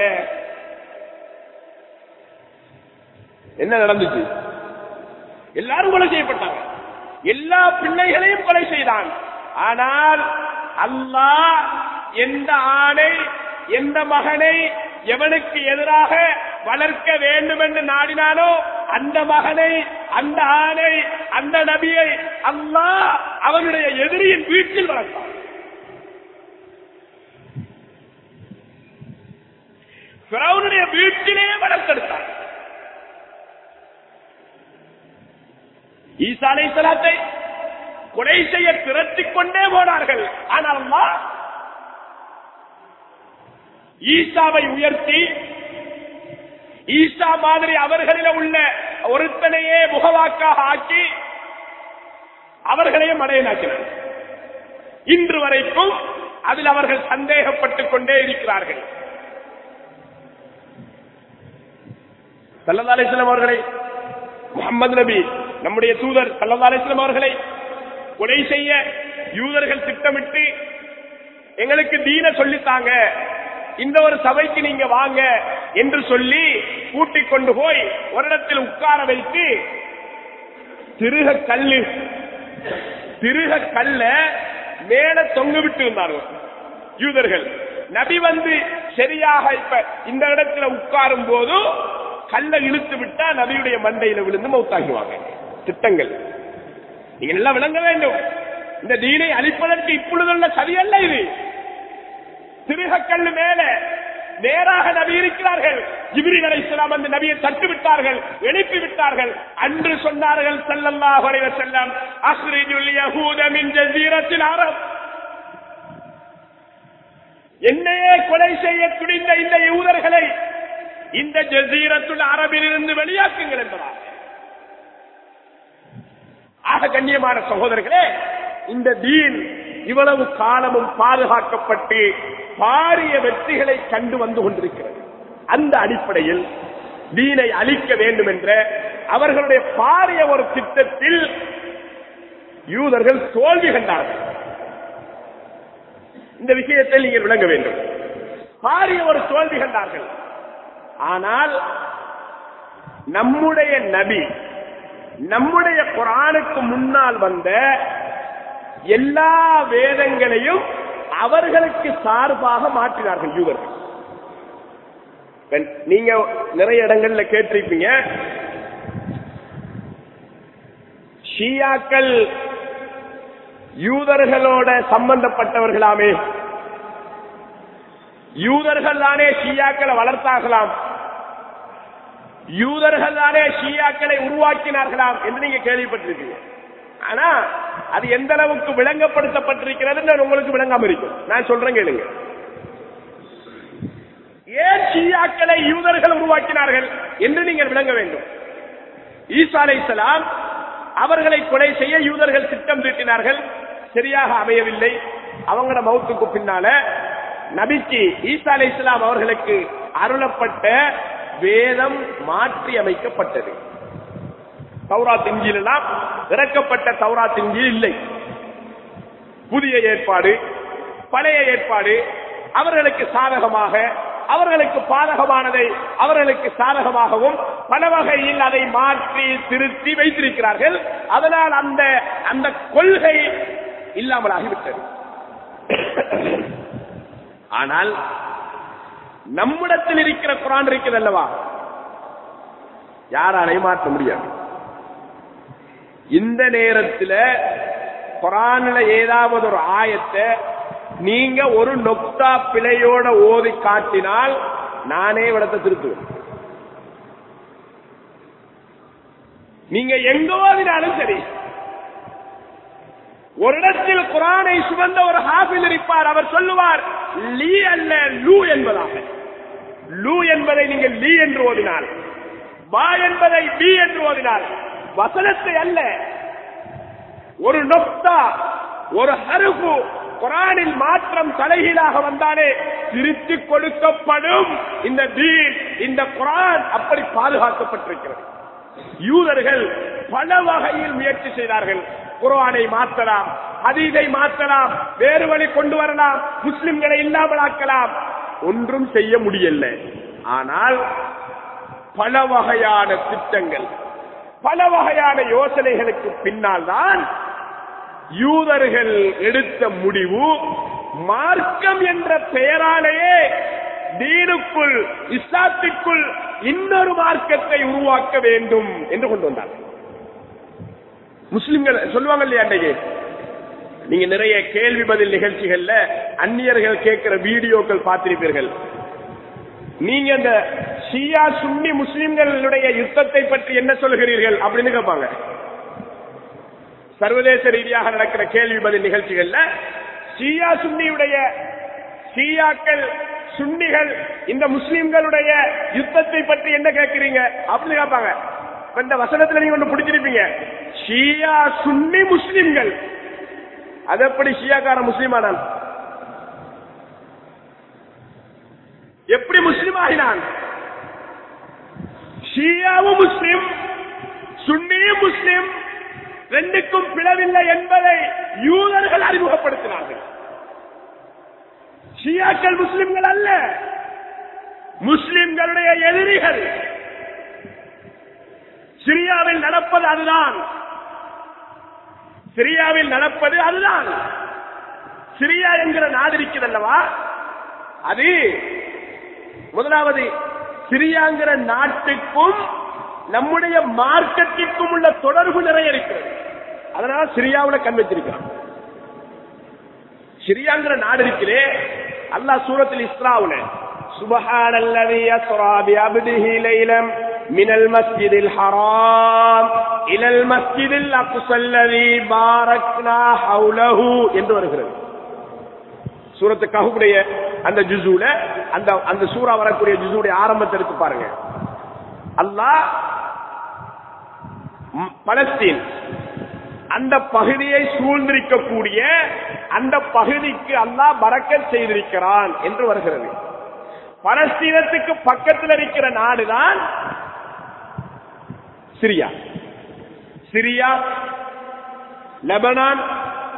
என்ன நடந்துச்சு எல்லாரும் கொலை செய்யப்பட்டாங்க எல்லா பிள்ளைகளையும் கொலை செய்தான் ஆனால் அல்லாஹ் எந்த ஆணை எந்த மகனை எவனுக்கு எதிராக வளர்க்க வேண்டும் என்று நாடினானோ அந்த மகனை அந்த ஆணை அந்த நபியை அல்லாஹ் அவனுடைய எதிரியின் வீட்டில் வளர்த்தான் பிறவுனுடைய வீட்டிலே வளர்த்தெடுத்தான் ஈசா அலை சலாத்தை கொலை செய்ய திரட்டிக் கொண்டே போனார்கள் ஆனால் அல்லாஹ் ஈசாவை உயர்த்தி ஈசா மாதிரி அவர்களில உள்ள ஒருத்தனையே முகவாக்காக ஆக்கி அவர்களையும் அடையனாக்கினார் இன்று வரைக்கும் அதில் அவர்கள் சந்தேகப்பட்டுக் கொண்டே இருக்கிறார்கள் சல்லா அலிஸ்லாம் அவர்களை முகமது நபி நம்முடைய தூதர் சல்லா அலிஸ்லாம் அவர்களை கொலை செய்ய யூதர்கள் திட்டமிட்டு எங்களுக்கு தீன சொல்லித்தாங்க இந்த ஒரு சபைக்கு நீங்க வாங்க என்று சொல்லி கூட்டிக் கொண்டு போய் ஒரு இடத்தில் உட்கார வைத்து திருக கல்லு திருக கல்ல மேல தொங்க விட்டு இருந்தார்கள் யூதர்கள் நபி வந்து சரியாக இப்ப இந்த இடத்துல உட்காரும் போது கல்ல இழுத்து விட்டா நபியுடைய மண்டையில விழுந்து மௌத்தாகுவாங்க திட்டங்கள் நீங்க நல்லா விளங்க வேண்டும் இந்த தீனை அழிப்பதற்கு இப்பொழுதுள்ள சதியல்ல இது திருகக்கல்லு மேல நேராக நபி இருக்கிறார்கள் ஜிப்ரீல் அலைஹிஸ்ஸலாம் அந்த நபியை தட்டு விட்டார்கள் எழுப்பி விட்டார்கள் அன்று சொன்னார்கள் ஸல்லல்லாஹு அலைஹி வஸல்லம் அஸ்ரிஜுல் யஹூத மின் ஜஸீரத்தில் அரப் என்னையே கொலை செய்ய துணிந்த இந்த யூதர்களை இந்த ஜசீரத்துல் அரபிலிருந்து வெளியாக்குங்கள் என்பதாக ஆக கண்ணியமான சகோதரர்களே இந்த தீன் இவ்வளவு காலமும் பாதுகாக்கப்பட்டு பாரிய வெற்றிகளை கண்டு வந்து கொண்டிருக்கிறது அந்த அடிப்படையில் தீனை அழிக்க வேண்டும் என்ற அவர்களுடைய பாரிய ஒரு திட்டத்தில் யூதர்கள் தோல்வி கண்டார்கள் இந்த விஷயத்தை நீங்கள் விளங்க வேண்டும் பாரிய ஒரு தோல்வி கண்டார்கள் ஆனால் நம்முடைய நபி நம்முடைய குரானுக்கு முன்னால் வந்த எல்லா வேதங்களையும் அவர்களுக்கு சார்பாக மாற்றினார்கள் யூதர்கள் நீங்க நிறைய இடங்கள்ல கேட்டிருப்பீங்க ஷியாக்கள் யூதர்களோட சம்பந்தப்பட்டவர்களாமே யூதர்கள் தானே ஷியாக்களை வளர்த்தாகலாம் யூதர்கள் தானே ஷியாக்களை உருவாக்கினார்களாம் என்று நீங்க கேள்விப்பட்டிருக்கீங்க ஆனா அது எந்த அளவுக்கு விளங்கப்படுத்தப்பட்டிருக்கிறது உங்களுக்கு விளங்காம இருக்கும் நான் சொல்றேன் கேளுங்க ஏன் ஷியாக்களை யூதர்கள் உருவாக்கினார்கள் என்று நீங்கள் விளங்க வேண்டும் ஈசா அலைஹிஸ்ஸலாம் அவர்களை கொலை செய்ய யூதர்கள் திட்டம் தீட்டினார்கள் சரியாக அமையவில்லை அவங்களோட மௌத்துக்கு பின்னால நபிக்கு ஈசா அலை இஸ்லாம் அவர்களுக்கு அருளப்பட்ட வேதம் மாற்றி அமைக்கப்பட்டது தௌராத் இஞ்சில் எல்லாம் இறக்கப்பட்ட தௌராத் இஞ்சில் இல்லை புதிய ஏற்பாடு பழைய ஏற்பாடு அவர்களுக்கு சாதகமாக அவர்களுக்கு பாதகமானதை அவர்களுக்கு சாதகமாகவும் பல வகையில் அதை மாற்றி திருத்தி வைத்திருக்கிறார்கள் அதனால் அந்த அந்த கொள்கை இல்லாமலாகிவிட்டது ஆனால் நம்மிடத்தில் இருக்கிற குரான் இருக்கிறது அல்லவா யாராலையும் மாற்ற முடியாது இந்த நேரத்தில் குரான்ல ஏதாவது ஒரு ஆயத்தை நீங்க ஒரு நொக்தா பிழையோட ஓதி காட்டினால் நானே விடத்தை திருத்துவேன் நீங்க எங்க ஓதினாலும் சரி ஒரு இடத்தில் குரானை சுமந்த ஒரு ஹாஃபில் இருப்பார் அவர் சொல்லுவார் லீ அல்ல லூ என்பதாக லூ என்பதை நீங்கள் லீ என்று ஓதினால் பா என்பதை பி என்று ஓதினால் வசனத்தை அல்ல ஒரு நொக்தா ஒரு ஹருகு குரானில் மாற்றம் தலைகீழாக வந்தாலே திருத்தி கொடுக்கப்படும் இந்த தீன் இந்த குரான் அப்படி பாதுகாக்கப்பட்டிருக்கிறது யூதர்கள் பல வகையில் முயற்சி செய்தார்கள் குரானை மாற்றலாம் ஹதீதை மாற்றலாம் வேறு வழி கொண்டு வரலாம் முஸ்லிம்களை இல்லாமல் ஆக்கலாம் ஒன்றும் செய்ய முடியல ஆனால் பல வகையான திட்டங்கள் பல வகையான யோசனைகளுக்கு பின்னால் தான் யூதர்கள் எடுத்த முடிவு மார்க்கம் என்ற பெயராலேயே தீனுக்குள் இஸ்லாத்திற்குள் இன்னொரு மார்க்கத்தை உருவாக்க வேண்டும் என்று கொண்டு வந்தார்கள் முஸ்லிம்கள் சொல்லுவாங்க இல்லையா அன்றைக்கு நீங்க நிறைய கேள்வி பதில் நிகழ்ச்சிகள்ல அந்நியர்கள் கேட்கிற வீடியோக்கள் பார்த்திருப்பீர்கள் நீங்க அந்த ஷியா சுன்னி முஸ்லிம்களுடைய யுத்தத்தை பற்றி என்ன சொல்கிறீர்கள் அப்படின்னு கேட்பாங்க சர்வதேச ரீதியாக நடக்கிற கேள்வி பதில் நிகழ்ச்சிகள்ல ஷியா சுன்னியுடைய ஷியாக்கள் சுன்னிகள் இந்த முஸ்லிம்களுடைய யுத்தத்தை பற்றி என்ன கேட்கிறீங்க அப்படின்னு கேட்பாங்க இப்ப இந்த வசனத்துல நீங்க ஒண்ணு பிடிச்சிருப்பீங்க ஷியா சுன்னி முஸ்லிம்கள் அது எப்படி ஷியாக்கார முஸ்லிமானான் எப்படி முஸ்லிம் ஆகினான் ஷியாவும் முஸ்லிம் சுன்னியும் முஸ்லிம் ரெண்டுக்கும் பிளவில்லை என்பதை யூதர்கள் அறிமுகப்படுத்தினார்கள் ஷியாக்கள் முஸ்லிம்கள் அல்ல முஸ்லிம்களுடைய எதிரிகள் சிரியாவில் நடப்பது அதுதான் சிரியாவில் நடப்பது அதுதான் சிரியா என்கிற நாடு இருக்கிறது அல்லவா அது முதலாவது சிரியாங்கிற நாட்டுக்கும் நம்முடைய மார்க்கத்திற்கும் உள்ள தொடர்பு நிறைய இருக்கிறது அதனால சிரியாவுல கண் வச்சிருக்கிறோம் சிரியாங்கிற நாடு இருக்கிறே அல்லாஹ் சூரத்தில் இஸ்ராவுல سبحان الذي يسرى بعبده ليلا من المسجد الحرام إلى المسجد الأقصى الذي باركنا حوله என்று வருகிறது சூரத்து கஹுடைய அந்த ஜுசூல அந்த அந்த சூரா வரக்கூடிய ஜுசூடைய ஆரம்பத்தை எடுத்து பாருங்க அல்லாஹ் ம், பலஸ்தீன் அந்த பகுதியை சூழ்ந்திருக்கக்கூடிய அந்த பகுதிக்கு அல்லாஹ் பறக்கத் செய்திருக்கிறான் என்று வருகிறது பலஸ்தீனத்துக்கு பக்கத்தில் இருக்கிற நாடுதான் சிரியா சிரியா லெபனான்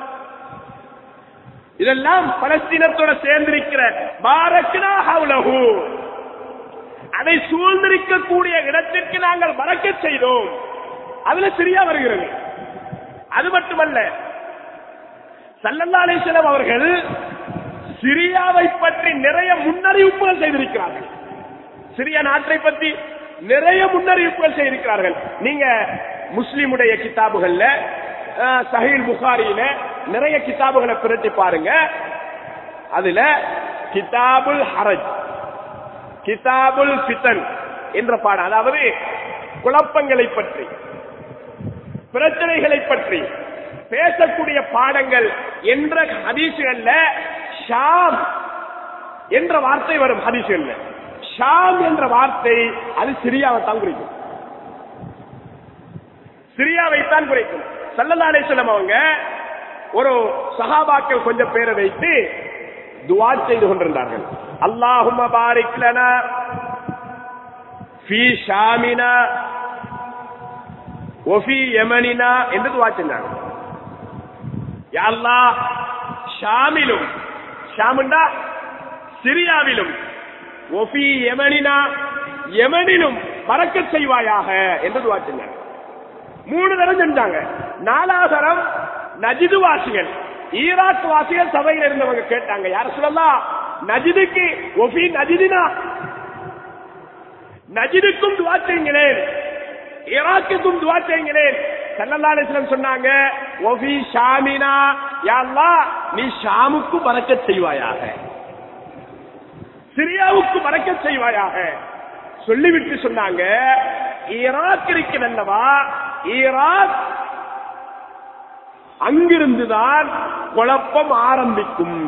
இதெல்லாம் பலஸ்தீனத்தோட சேர்ந்திருக்கிற பாரக்னா ஹவுலஹு அதை சூழ்ந்திருக்கக்கூடிய இடத்திற்கு நாங்கள் மறக்க செய்தோம் அதுல சிரியா வருகிறது அது மட்டுமல்ல சல்லல்லா அலிஸ்லாம் அவர்கள் சிரியாவை பற்றி நிறைய முன்னறிவிப்புகள் செய்திருக்கிறார்கள் சிரியா நாட்டை பற்றி நிறைய முன்னறிவிப்புகள் செய்திருக்கிறார்கள் நீங்க முஸ்லிமுடைய கிதாபுகள்ல அஹ், சஹீல் புகாரியில நிறைய கிதாபுகளை பிரட்டி பாருங்க அதுல கிதாபுல் ஹரஜ் கிதாபுல் ஃபிதன் என்ற பாடம் அதாவது குழப்பங்களை பற்றி பிரச்சனைகளை பற்றி பேசக்கூடிய பாடங்கள் என்ற ஹதீசுகள்ல ஷாம் என்ற வார்த்தை வரும் ஹதீசுகள்ல ஷாம் என்ற வார்த்தை அது சிரியாவை தான் குறிக்கும் சிரியாவை தான் குறிக்கும் சல்லல்லா அலிஸ்லாம் அவங்க ஒரு சஹாபாக்கள் கொஞ்சம் பேரை வைத்து துவா செய்து கொண்டிருந்தார்கள் அல்லாஹும்ம பாரிக் லனா ஃபீ ஷாமினா ஒஃபி யமனினா என்று துவா செஞ்சாங்க யா அல்லாஹ் ஷாமிலும் ஷாமுண்டா சிரியாவிலும் ஒஃபி யமனினா யமனிலும் பறக்கச் செய்வாயாக என்று துவா செஞ்சாங்க மூணு தரம் செஞ்சாங்க நாலாவது தரம் நஜிது வாசிகள் ஈராக் வாசிகள் சபையில் இருந்தவங்க கேட்டாங்க யார சொல்லலாம் நஜிதுக்கு ஒஃபி நஜிதினா நஜிதுக்கும் துவா செய்யுங்களேன் ஈராக்குக்கும் துவா செய்யுங்களேன் சல்லல்லா அலிஸ்லம் சொன்னாங்க ஒஃபி ஷாமினா யா அல்லாஹ் நீ ஷாமுக்கு பறக்கச் செய்வாயாக சிரியாவுக்கு பறக்கச் செய்வாயாக சொல்லிவிட்டு சொன்னாங்க ஈராக் இருக்கிறல்லவா ஈராக் அங்கிருந்துதான் குழப்பம் ஆரம்பிக்கும்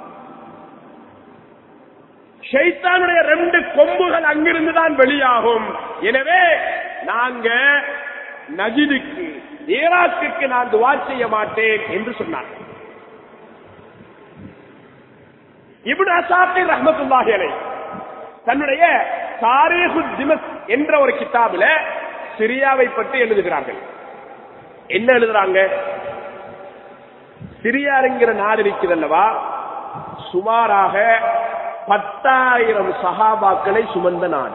ஷைத்தானுடைய ரெண்டு கொம்புகள் அங்கிருந்து தான் வெளியாகும் எனவே நாங்க நஜிதுக்கு ஈராக்குக்கு நான் துவா செய்ய மாட்டேன் என்று சொன்னார் இப்னு அசாத்திர் ரஹ்மத்துல்லாஹி அலைஹ் தன்னுடைய தாரீஹு திமஸ் என்ற ஒரு கிதாபில சிரியாவை பற்றி எழுதுகிறார்கள் என்ன எழுதுறாங்க சிரியா என்கிற நாடு இருக்கிறதல்லவா சுமாராக பத்தாயிரம் சஹாபாக்களை சுமந்த நாடு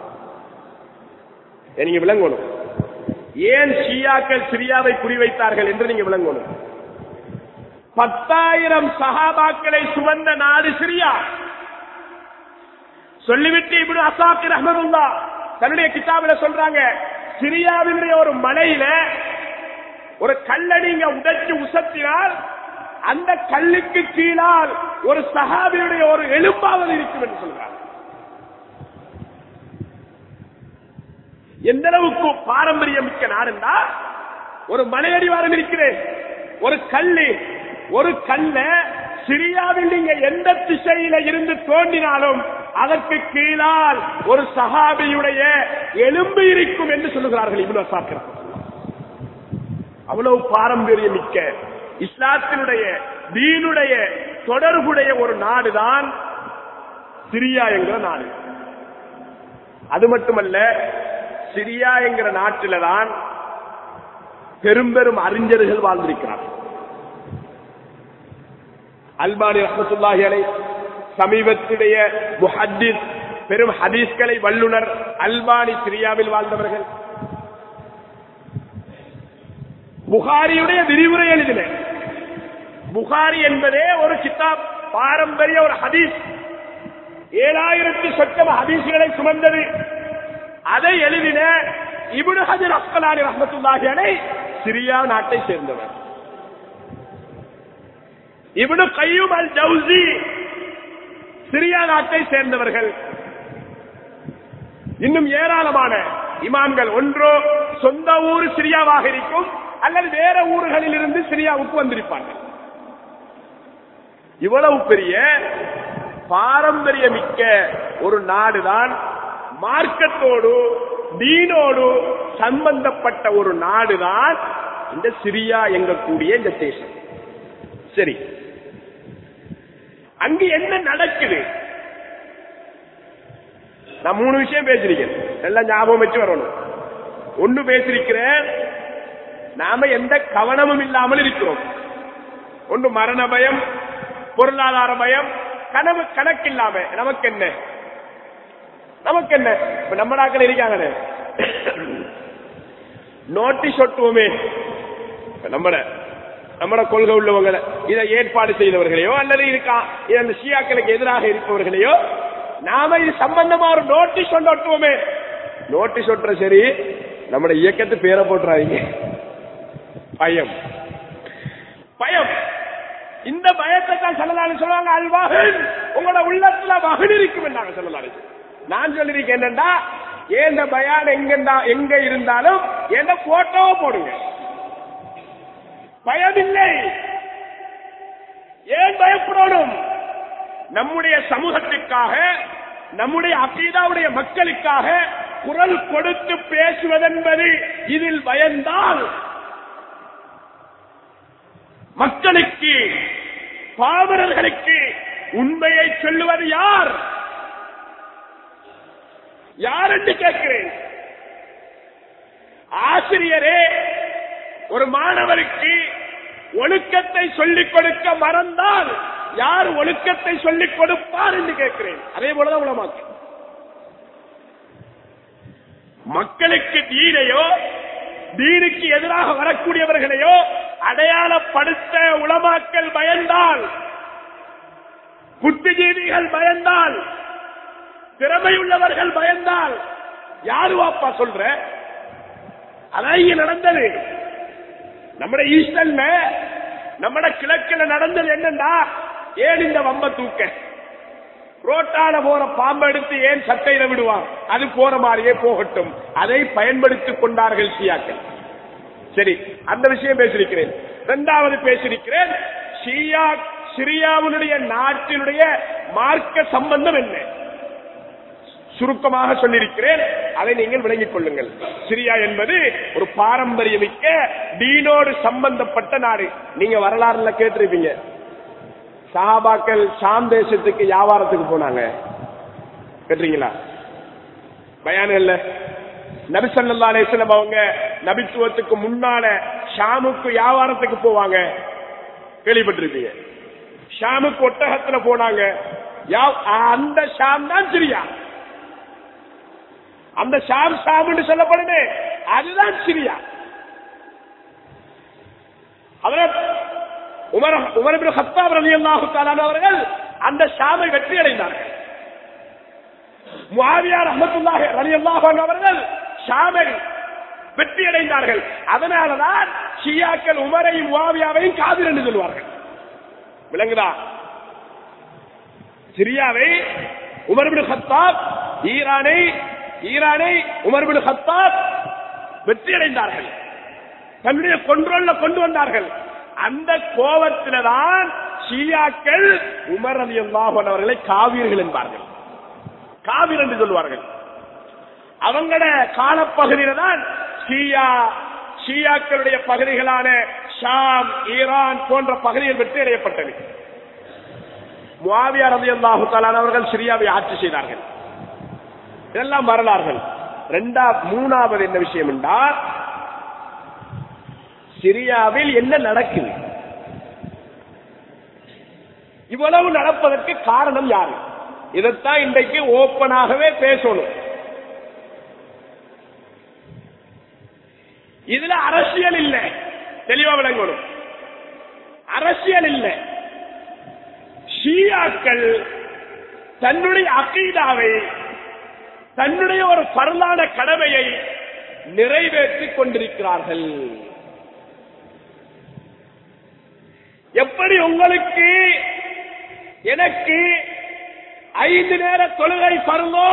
இதை நீங்க விளங்கணும் ஏன் ஷியாக்கள் சிரியாவை குறிவைத்தார்கள் என்று நீங்க விளங்கணும் பத்தாயிரம் சஹாபாக்களை சுமந்த நாடு சிரியா சொல்லிவிட்டு இப்படி அசாக்கிர் அஹமதுல்லா தன்னுடைய கிதாபில சொல்றாங்க சிரியாவினுடைய ஒரு மலையில ஒரு கல்லை நீங்க உடைச்சு உசத்தினால் அந்த கல்லுக்கு கீழால் ஒரு சஹாபியுடைய ஒரு எலும்பாவது இருக்கும் என்று சொல்றாங்க எந்த அளவுக்கு பாரம்பரியம் மிக்க நாடுண்டா ஒரு மலையடிவாரம் இருக்கிறேன் ஒரு கல்லு ஒரு கல்ல சிரியாவில் நீங்க எந்த திசையில இருந்து தோண்டினாலும் அதற்கு கீழால் ஒரு சஹாபியுடைய எலும்பு இருக்கும் என்று சொல்லுகிறார்கள் இவ்வளவு சாக்கிறோம் அவ்வளவு பாரம்பரியம் மிக்க இஸ்லாத்தினுடைய தீனுடைய தொடர்புடைய ஒரு நாடுதான் சிரியா என்கிற நாடு அது மட்டுமல்ல சிரியா என்கிற நாட்டில தான் பெரும் பெரும் அறிஞர்கள் வாழ்ந்திருக்கிறார்கள் அல்பானி ரஹமத்துல்லாஹி அலை சமீபத்துடைய முஹத்திஸ் பெரும் ஹதீஸ்களை வல்லுனர் அல்பானி சிரியாவில் வாழ்ந்தவர்கள் புகாரியுடைய விரிவுரை எழுதின புகாரி என்பதே ஒரு கிதாப் பாரம்பரிய ஒரு ஹதீஸ் ஏழாயிரத்தி சொச்சம் ஹதீஸ்களை சுமந்தது அதை எழுதின இபுடு ஹஜர் அஸ்கலானி ரஹமத்துல்லாஹி அலை சிரியா நாட்டை சேர்ந்தவர் இவனு கையும் அல் ஜவுசி சிரியா நாட்டை சேர்ந்தவர்கள் இன்னும் ஏராளமான இமாம்கள் ஒன்றோ சொந்த ஊர் சிரியாவாக இருக்கும் அல்லது வேற ஊர்களில் இருந்து சிரியாவுக்கு வந்திருப்பார்கள் இவ்வளவு பெரிய பாரம்பரியமிக்க ஒரு நாடுதான் மார்க்கத்தோடு தீனோடு சம்பந்தப்பட்ட ஒரு நாடுதான் இந்த சிரியா எங்கக்கூடிய இந்த தேசம் சரி அங்கு என்ன நடக்குது நான் மூணு விஷயம் பேசிருக்கேன் எல்லாம் ஞாபகம் வச்சு வரணும் ஒண்ணு பேசிருக்கிறேன் நாம எந்த கவனமும் இல்லாமல் இருக்கிறோம் ஒன்று மரண பயம் பொருளாதார பயம் கனவு கணக்கு இல்லாம நமக்கு என்ன நமக்கு என்ன இப்ப நம்ம நாட்கள் இருக்காங்க நோட்டீஸ் ஒட்டுவோமே நம்மட நம்மட கொள்கை உள்ளவங்களை இதை ஏற்பாடு செய்தவர்களையோ அல்லது இருக்கா இந்த ஷியாக்களுக்கு எதிராக இருப்பவர்களையோ நாம இது சம்பந்தமா ஒரு நோட்டீஸ் ஒன்று ஒட்டுவோமே நோட்டீஸ் ஒட்டுற சரி நம்மட இயக்கத்து பேரை போட்டுறாதீங்க பயம் பயம் இந்த பயத்தை தான் சொல்லலாம்னு சொல்லுவாங்க அல்வாகன் உங்களோட உள்ளத்துல மகன் இருக்கும் நாங்க சொல்லலாம் நான் சொல்லிருக்கேன் என்னண்டா ஏந்த பயான் எங்க எங்க இருந்தாலும் எந்த போட்டோவை போடுங்க பயமில்லை ஏன் பயப்படணும் நம்முடைய சமூகத்துக்காக நம்முடைய அகீதாவுடைய மக்களுக்காக குரல் கொடுத்து பேசுவதென்பது இதில் பயந்தால் மக்களுக்கு பாமரர்களுக்கு உண்மையை சொல்லுவது யார் யார் என்று கேட்கிறேன் ஆசிரியரே ஒரு மாணவருக்கு ஒழுக்கத்தை சொல்லிக் கொடுக்க மறந்தால் யார் ஒழுக்கத்தை சொல்லிக் கொடுப்பார் என்று கேட்கிறேன் அதே போலதான் உலமாக்கு மக்களுக்கு தீனையோ தீனுக்கு எதிராக வரக்கூடியவர்களையோ அடையாளப்படுத்த உளமாக்கல் பயந்தால் புத்திஜீவிகள் பயந்தால் திறமையுள்ளவர்கள் பயந்தால் யாரு வாப்பா சொல்ற அதான் இங்க நடந்தது நம்முடைய ஈஸ்டர்ல நம்மட கிழக்குல நடந்தது என்னண்டா ஏன் இந்த வம்ப தூக்க ரோட்டால போற பாம்பை எடுத்து ஏன் சட்டையில விடுவான் அது போற மாதிரியே போகட்டும் அதை பயன்படுத்திக் கொண்டார்கள் ஷியாக்கள் சரி அந்த விஷயம் பேசியிருக்கிறேன் இரண்டாவது பேசியிருக்கிறேன் ஷியா சிரியாவுடைய நாட்டினுடைய மார்க்க சம்பந்தம் என்ன சுருக்கமாக சொல்லியிருக்கிறேன் அதை நீங்கள் விளங்கிக் கொள்ளுங்கள் சிரியா என்பது ஒரு பாரம்பரியமிக்க டீனோடு சம்பந்தப்பட்ட நாடு நீங்க வரலாறுல கேட்டிருப்பீங்க சஹாபாக்கள் ஷாம் தேசத்துக்கு வியாபாரத்துக்கு போனாங்க கேட்டீங்களா பயானம் இல்ல நபிசல்லா அலிஸ்லம் அவங்க நபித்துவத்துக்கு முன்னால ஷாமுக்கு வியாபாரத்துக்கு போவாங்க கேள்விப்பட்டிருப்பீங்க ஷாமுக்கு ஒட்டகத்துல போனாங்க அந்த ஷாம் தான் சிரியா அந்த ஷாம் ஷாம் என்று சொல்லப்படுது அதுதான் சிரியா உமர் உமர் ஹத்தாப் ரலி அல்லாஹு அவர்கள் அந்த ஷாமை வெற்றி அடைந்தார்கள் முஆவியார் அஹமத்துல்லாஹி ரலியல்லாஹு அன்ஹு அவர்கள் ஷாமில் வெற்றி அடைந்தார்கள் அதனாலதான் ஷியாக்கள் உமரையும் முஆவியாவையும் காதிர் என்று சொல்வார்கள் விளங்குதா சிரியாவை உமர் பின் கத்தாப் ஈரானை ஈரானை உமர் பின் கத்தாப் வெற்றி அடைந்தார்கள் தன்னுடைய கொன்றோல்ல கொண்டு வந்தார்கள் அந்த கோபத்தில்தான் ஷியாக்கள் உமர் அலி அல்லாஹன் அவர்களை காவீர்கள் என்பார்கள் காவீர் என்று சொல்வார்கள் அவங்கள காலப்பகுதியில தான் ஷியா ஷியாக்களுடைய பகுதிகளான ஷாம் ஈரான் போன்ற பகுதிகள் வெற்றி அடையப்பட்டது முவாவியா ரதி அல்லாஹு அவர்கள் சிரியாவை ஆட்சி செய்தார்கள் இதெல்லாம் வரலாறுகள் ரெண்டா மூணாவது என்ன விஷயம் என்றால் சிரியாவில் என்ன நடக்குது இவ்வளவு நடப்பதற்கு காரணம் யாரு இதைத்தான் இன்றைக்கு ஓப்பனாகவே பேசணும் இதுல அரசியல் இல்ல தெளிவா விளங்கணும் அரசியல் இல்ல ஷியாக்கள் தன்னுடைய அக்கீதாவை தன்னுடைய ஒரு பரலான கடமையை நிறைவேற்றிக் கொண்டிருக்கிறார்கள் எப்படி உங்களுக்கு எனக்கு ஐந்து நேர தொழுகை பருந்தோ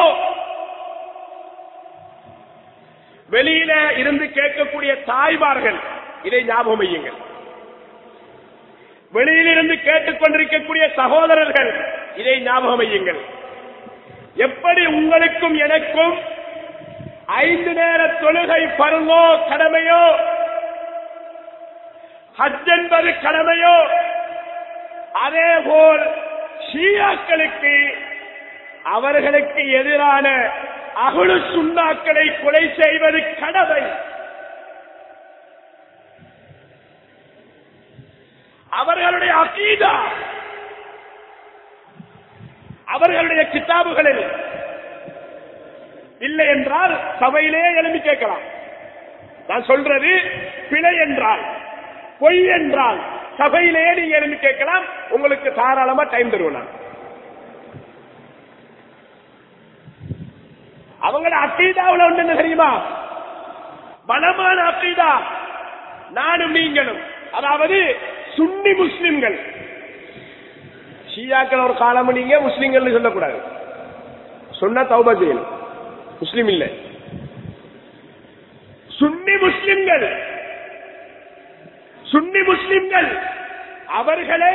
வெளியில இருந்து கேட்கக்கூடிய தாய்மார்கள் இதை ஞாபகம் வையுங்கள் வெளியிலிருந்து கேட்டுக்கொண்டிருக்கக்கூடிய சகோதரர்கள் இதை ஞாபகம் வையுங்கள் எப்படி உங்களுக்கும் எனக்கும் ஐந்து நேர தொழுகை பருவோ கடமையோ ஹஜ் என்பது கடமையோ அதே போல் ஷியாக்களுக்கு அவர்களுக்கு எதிரான அகுழு சுண்ணாக்களை கொலை செய்வது கடமை அவர்களுடைய அகீதா அவர்களுடைய கிதாபுகளில் இல்லை என்றால் சபையிலே எழுப்பி கேட்கலாம் நான் சொல்றது பிழை என்றால் பொய் என்றால் சபையிலே நீங்க எழுப்பி கேட்கலாம் உங்களுக்கு தாராளமா டைம் தருவேன் நான் அவங்கள அக்கீதாவில் ஒன்று என்ன தெரியுமா பலமான அக்கீதா நானும் நீங்களும் அதாவது சுன்னி முஸ்லிம்கள் ஷியாக்கள் ஒரு காலம் நீங்க முஸ்லிம்கள் சொல்லக்கூடாது சொன்ன தௌபா செய்யணும் முஸ்லிம் இல்லை சுன்னி முஸ்லிம்கள் சுன்னி முஸ்லிம்கள் அவர்களை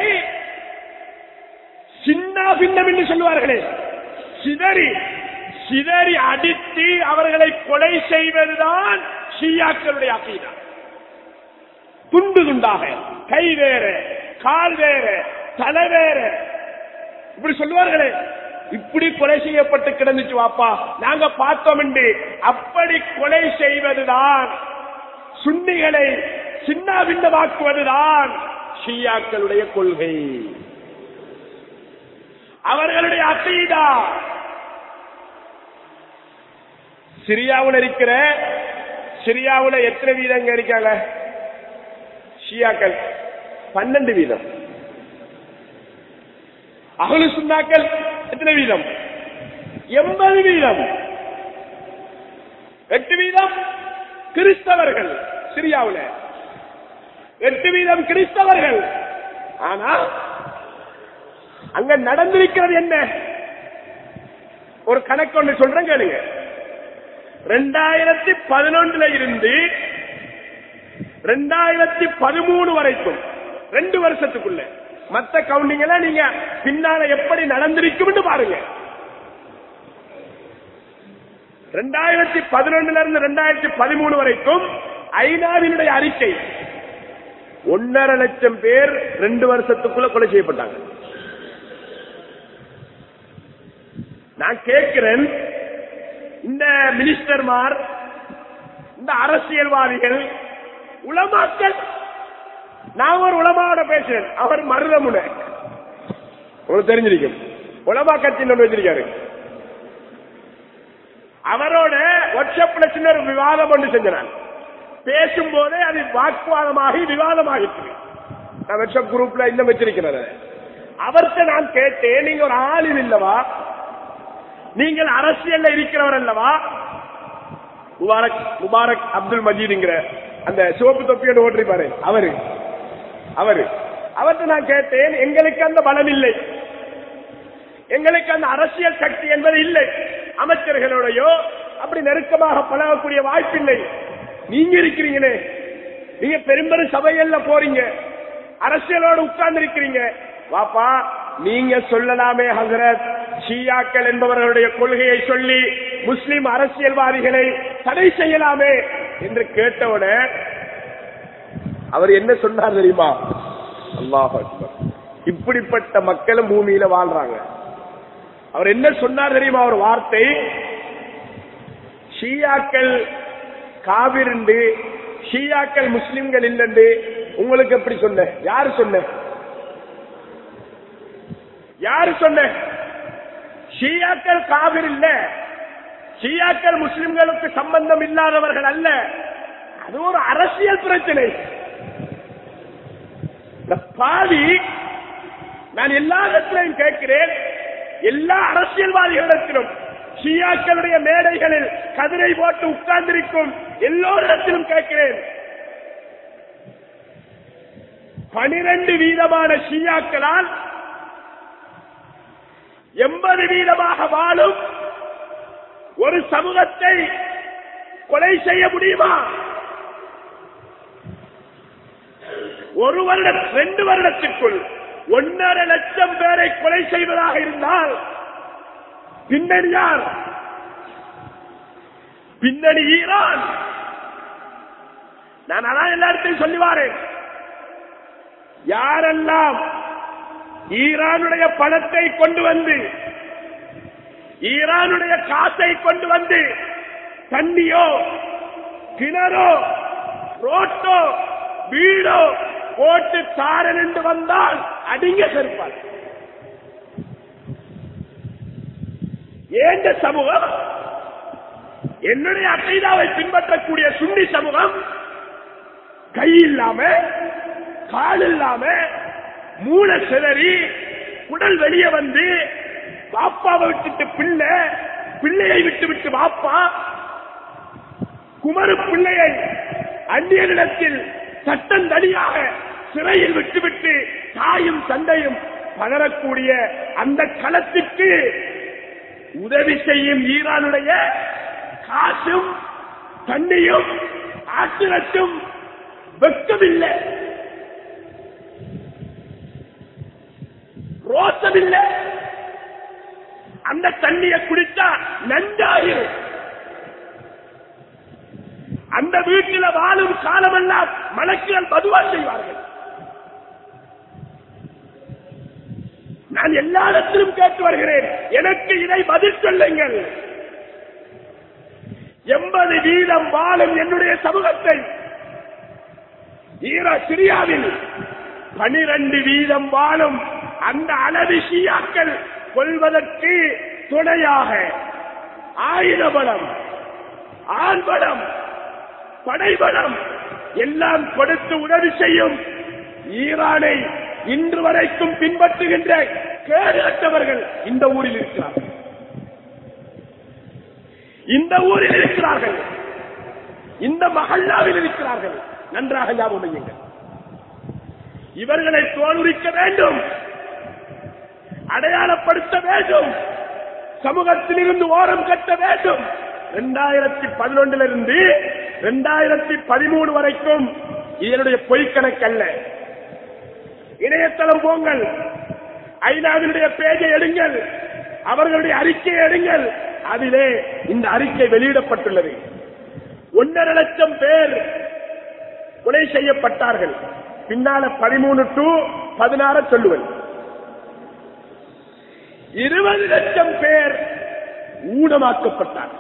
சின்ன பின்னம் என்று சொல்லுவார்களே சிதறி சிதறி அடித்து அவர்களை கொலை செய்வதுதான் ஷியாக்களுடைய அக்கீதா துண்டு துண்டாக கை வேற கால் வேற தலை வேற இப்படி சொல்லுவார்களே இப்படி கொலை செய்யப்பட்டு கிடந்துச்சு வாப்பா நாங்க பார்த்தோம் என்று அப்படி கொலை செய்வதுதான் சுன்னிகளை சின்ன பின்னமாக்குவதுதான் ஷியாக்களுடைய கொள்கை அவர்களுடைய அசீதா சிரியாவில் இருக்கிற சிரியாவில் எத்தனை வீதங்க இருக்காங்க ஷியாக்கள் பன்னெண்டு வீதம் அகலு சுண்ணாக்கள் எத்தனை வீதம் எண்பது வீதம் எட்டு வீதம் கிறிஸ்தவர்கள் சிரியாவில் எட்டு வீதம் கிறிஸ்தவர்கள் ஆனா அங்க நடந்திருக்கிறது என்ன ஒரு கணக்கு ஒன்று சொல்றேன் கேளுங்க ரெண்டாயிரத்தி பதினொன்றுல இருந்து ரெண்டாயிரத்தி பதிமூணு வரைக்கும் ரெண்டு வருஷத்துக்குள்ள மத்த கவுண்டிங் எல்லாம் நீங்க பின்னால எப்படி நடந்திருக்கும் பாருங்க ரெண்டாயிரத்தி பதினொன்னுல இருந்து ரெண்டாயிரத்தி பதிமூணு வரைக்கும் ஐநாவினுடைய அறிக்கை ஒன்னரை லட்சம் பேர் ரெண்டு வருஷத்துக்குள்ள கொலை செய்யப்பட்டாங்க நான் கேட்கிறேன் இந்த மினிஸ்டர்மார் இந்த அரசியல்வாதிகள் உலமாக்கள் நான் ஒரு உலமாவோட பேசுறேன் அவர் மருதமுனை உங்களுக்கு தெரிஞ்சிருக்கும் உலமா கட்சியில் ஒன்று வச்சிருக்காரு அவரோட வாட்ஸ்அப்ல சின்ன ஒரு விவாதம் ஒன்று செஞ்சான் பேசும்போதே அது வாக்குவாதமாகி விவாதமாகிட்டு நான் வாட்ஸ்அப் குரூப்ல இன்னும் வச்சிருக்கிறேன் அவர்கிட்ட நான் கேட்டேன் நீங்க ஒரு ஆளில் இல்லவா நீங்கள் அரசியல்ல இருக்கிறவர் அல்லவா முபாரக் முபாரக் அப்துல் மஜீதுங்கிற அந்த சிவப்பு தொப்பியோட ஓட்டிருப்பாரு அவரு அவரு அவர்கிட்ட நான் கேட்டேன் எங்களுக்கு அந்த பலம் இல்லை எங்களுக்கு அந்த அரசியல் சக்தி என்பது இல்லை அமைச்சர்களோடையோ அப்படி நெருக்கமாக பழகக்கூடிய வாய்ப்பில்லை நீங்க இருக்கிறீங்களே நீங்க பெரும்பெரும் சபைகள்ல போறீங்க அரசியலோட உட்கார்ந்து இருக்கிறீங்க வாப்பா நீங்க சொல்லலாமே ஹசரத் ஷியாக்கள் என்பவர்களுடைய கொள்கையை சொல்லி முஸ்லிம் அரசியல்வாதிகளை தடை செய்யலாமே என்று கேட்டவுடன் அவர் என்ன சொன்னார் தெரியுமா அல்லாஹ் இப்படிப்பட்ட மக்களும் பூமியில வாழ்றாங்க அவர் என்ன சொன்னார் தெரியுமா ஒரு வார்த்தை ஷியாக்கள் காவிருந்து ஷியாக்கள் முஸ்லிம்கள் இல்லைன்னு உங்களுக்கு எப்படி சொன்ன யாரு சொன்ன யாரு சொன்ன ஷியாக்கள் காவிர் இல்ல ஷியாக்கள் முஸ்லிம்களுக்கு சம்பந்தம் இல்லாதவர்கள் அல்ல அது ஒரு அரசியல் பிரச்சனை இந்த பாவி நான் எல்லா இடத்திலையும் கேட்கிறேன் எல்லா அரசியல்வாதிகளிடத்திலும் ஷியாக்களுடைய மேடைகளில் கதிரை போட்டு உட்கார்ந்திருக்கும் எல்லோரிடத்திலும் கேட்கிறேன் பனிரெண்டு வீதமான ஷியாக்களால் எண்பது வீதமாக வாழும் ஒரு சமூகத்தை கொலை செய்ய முடியுமா ஒரு வருடம் ரெண்டு வருடத்திற்குள் ஒன்னரை லட்சம் பேரை கொலை செய்வதாக இருந்தால் பின்னணி யார் பின்னணி ஈரான் நான் அதான் எல்லாத்தையும் சொல்லுவாரேன் யாரெல்லாம் ஈரானுடைய பணத்தை கொண்டு வந்து ஈரானுடைய காசை கொண்டு வந்து தண்ணியோ கிணறோ ரோட்டோ வீடோ போட்டு தாரன் என்று வந்தால் அடிங்க செருப்பார் ஏந்த சமூகம் என்னுடைய அக்கைதாவை பின்பற்றக்கூடிய சுண்ணி சமூகம் கை இல்லாம கால் இல்லாம மூளை சிதறி உடல் வெளியே வந்து பாப்பாவை விட்டுட்டு பிள்ளை பிள்ளையை விட்டு விட்டு பாப்பா குமரு பிள்ளையை அந்நியனிடத்தில் சட்டந்தடியாக சிறையில் விட்டுவிட்டு தாயும் தந்தையும் பலரக்கூடிய அந்த களத்திற்கு உதவி செய்யும் ஈரானுடைய காசும் தண்ணியும் ஆத்திரத்தும் வெக்கமில்லை ரோசமில்லை அந்த தண்ணியை குடித்தா நன்றாயிரும் அந்த வீட்டில் வாழும் காலமெல்லாம் மலக்குகள் பதுவா செய்வார்கள் நான் எல்லா இடத்திலும் கேட்டு வருகிறேன் எனக்கு இதை பதில் சொல்லுங்கள் எண்பது வீதம் வாழும் என்னுடைய சமூகத்தை ஈரா சிரியாவில் பனிரெண்டு வீதம் வாழும் அந்த அளவு ஷியாக்கள் கொள்வதற்கு துணையாக ஆயுத பலம் ஆண்பலம் படைபலம் எல்லாம் கொடுத்து உதவி செய்யும் ஈரானை இன்று வரைக்கும் பின்பற்றுகின்ற கேடுகட்டவர்கள் இந்த ஊரில் இருக்கிறார்கள் இந்த ஊரில் இருக்கிறார்கள் இந்த மகல்லாவில் இருக்கிறார்கள் நன்றாக ஞாபகம் வையுங்கள். இவர்களை தோலுரிக்க வேண்டும் அடையாளப்படுத்த வேண்டும் சமூகத்தில் இருந்து ஓரம் கட்ட வேண்டும் இரண்டாயிரத்தி பதினொன்றுல இருந்து இரண்டாயிரத்தி பதிமூணு வரைக்கும் இதனுடைய பொய்க்கணக்கல்ல இணையதளம் போங்கள் ஐநாவினுடைய பேஜை எடுங்கள் அவர்களுடைய அறிக்கையை எடுங்கள் அதிலே இந்த அறிக்கை வெளியிடப்பட்டுள்ளது ஒன்றரை லட்சம் பேர் கொலை செய்யப்பட்டார்கள் பின்னால பதிமூணு டு பதினாறு சொல்லுவது இருபது லட்சம் பேர் ஊனமாக்கப்பட்டார்கள்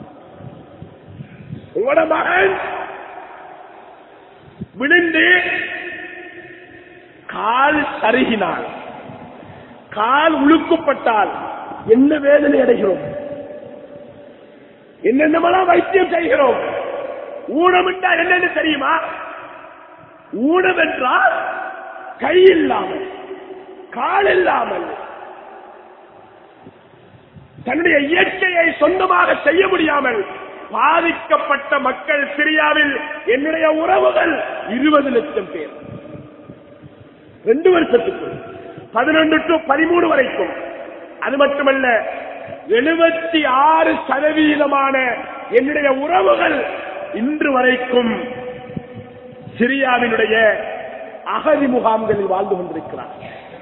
உங்களோட மகன் விழுந்து கால் சருகினால் கால் உழுக்கப்பட்டால் என்ன வேதனை அடைகிறோம் என்னென்னமெல்லாம் வைத்தியம் செய்கிறோம் ஊனம் என்றால் என்னன்னு தெரியுமா ஊனம் என்றால் கை இல்லாமல் கால் இல்லாமல் தன்னுடைய இயற்கையை சொந்தமாக செய்ய முடியாமல் பாதிக்கப்பட்ட மக்கள் சிரியாவில் என்னுடைய உறவுகள் இருபது லட்சம் பேர் ரெண்டு வருஷத்துக்குள் பதினொன்று டு பதிமூணு வரைக்கும் அது மட்டுமல்ல எழுபத்தி ஆறு சதவீதமான என்னுடைய உறவுகள் இன்று வரைக்கும் சிரியாவினுடைய அகதி முகாம்களில் வாழ்ந்து கொண்டிருக்கிறார்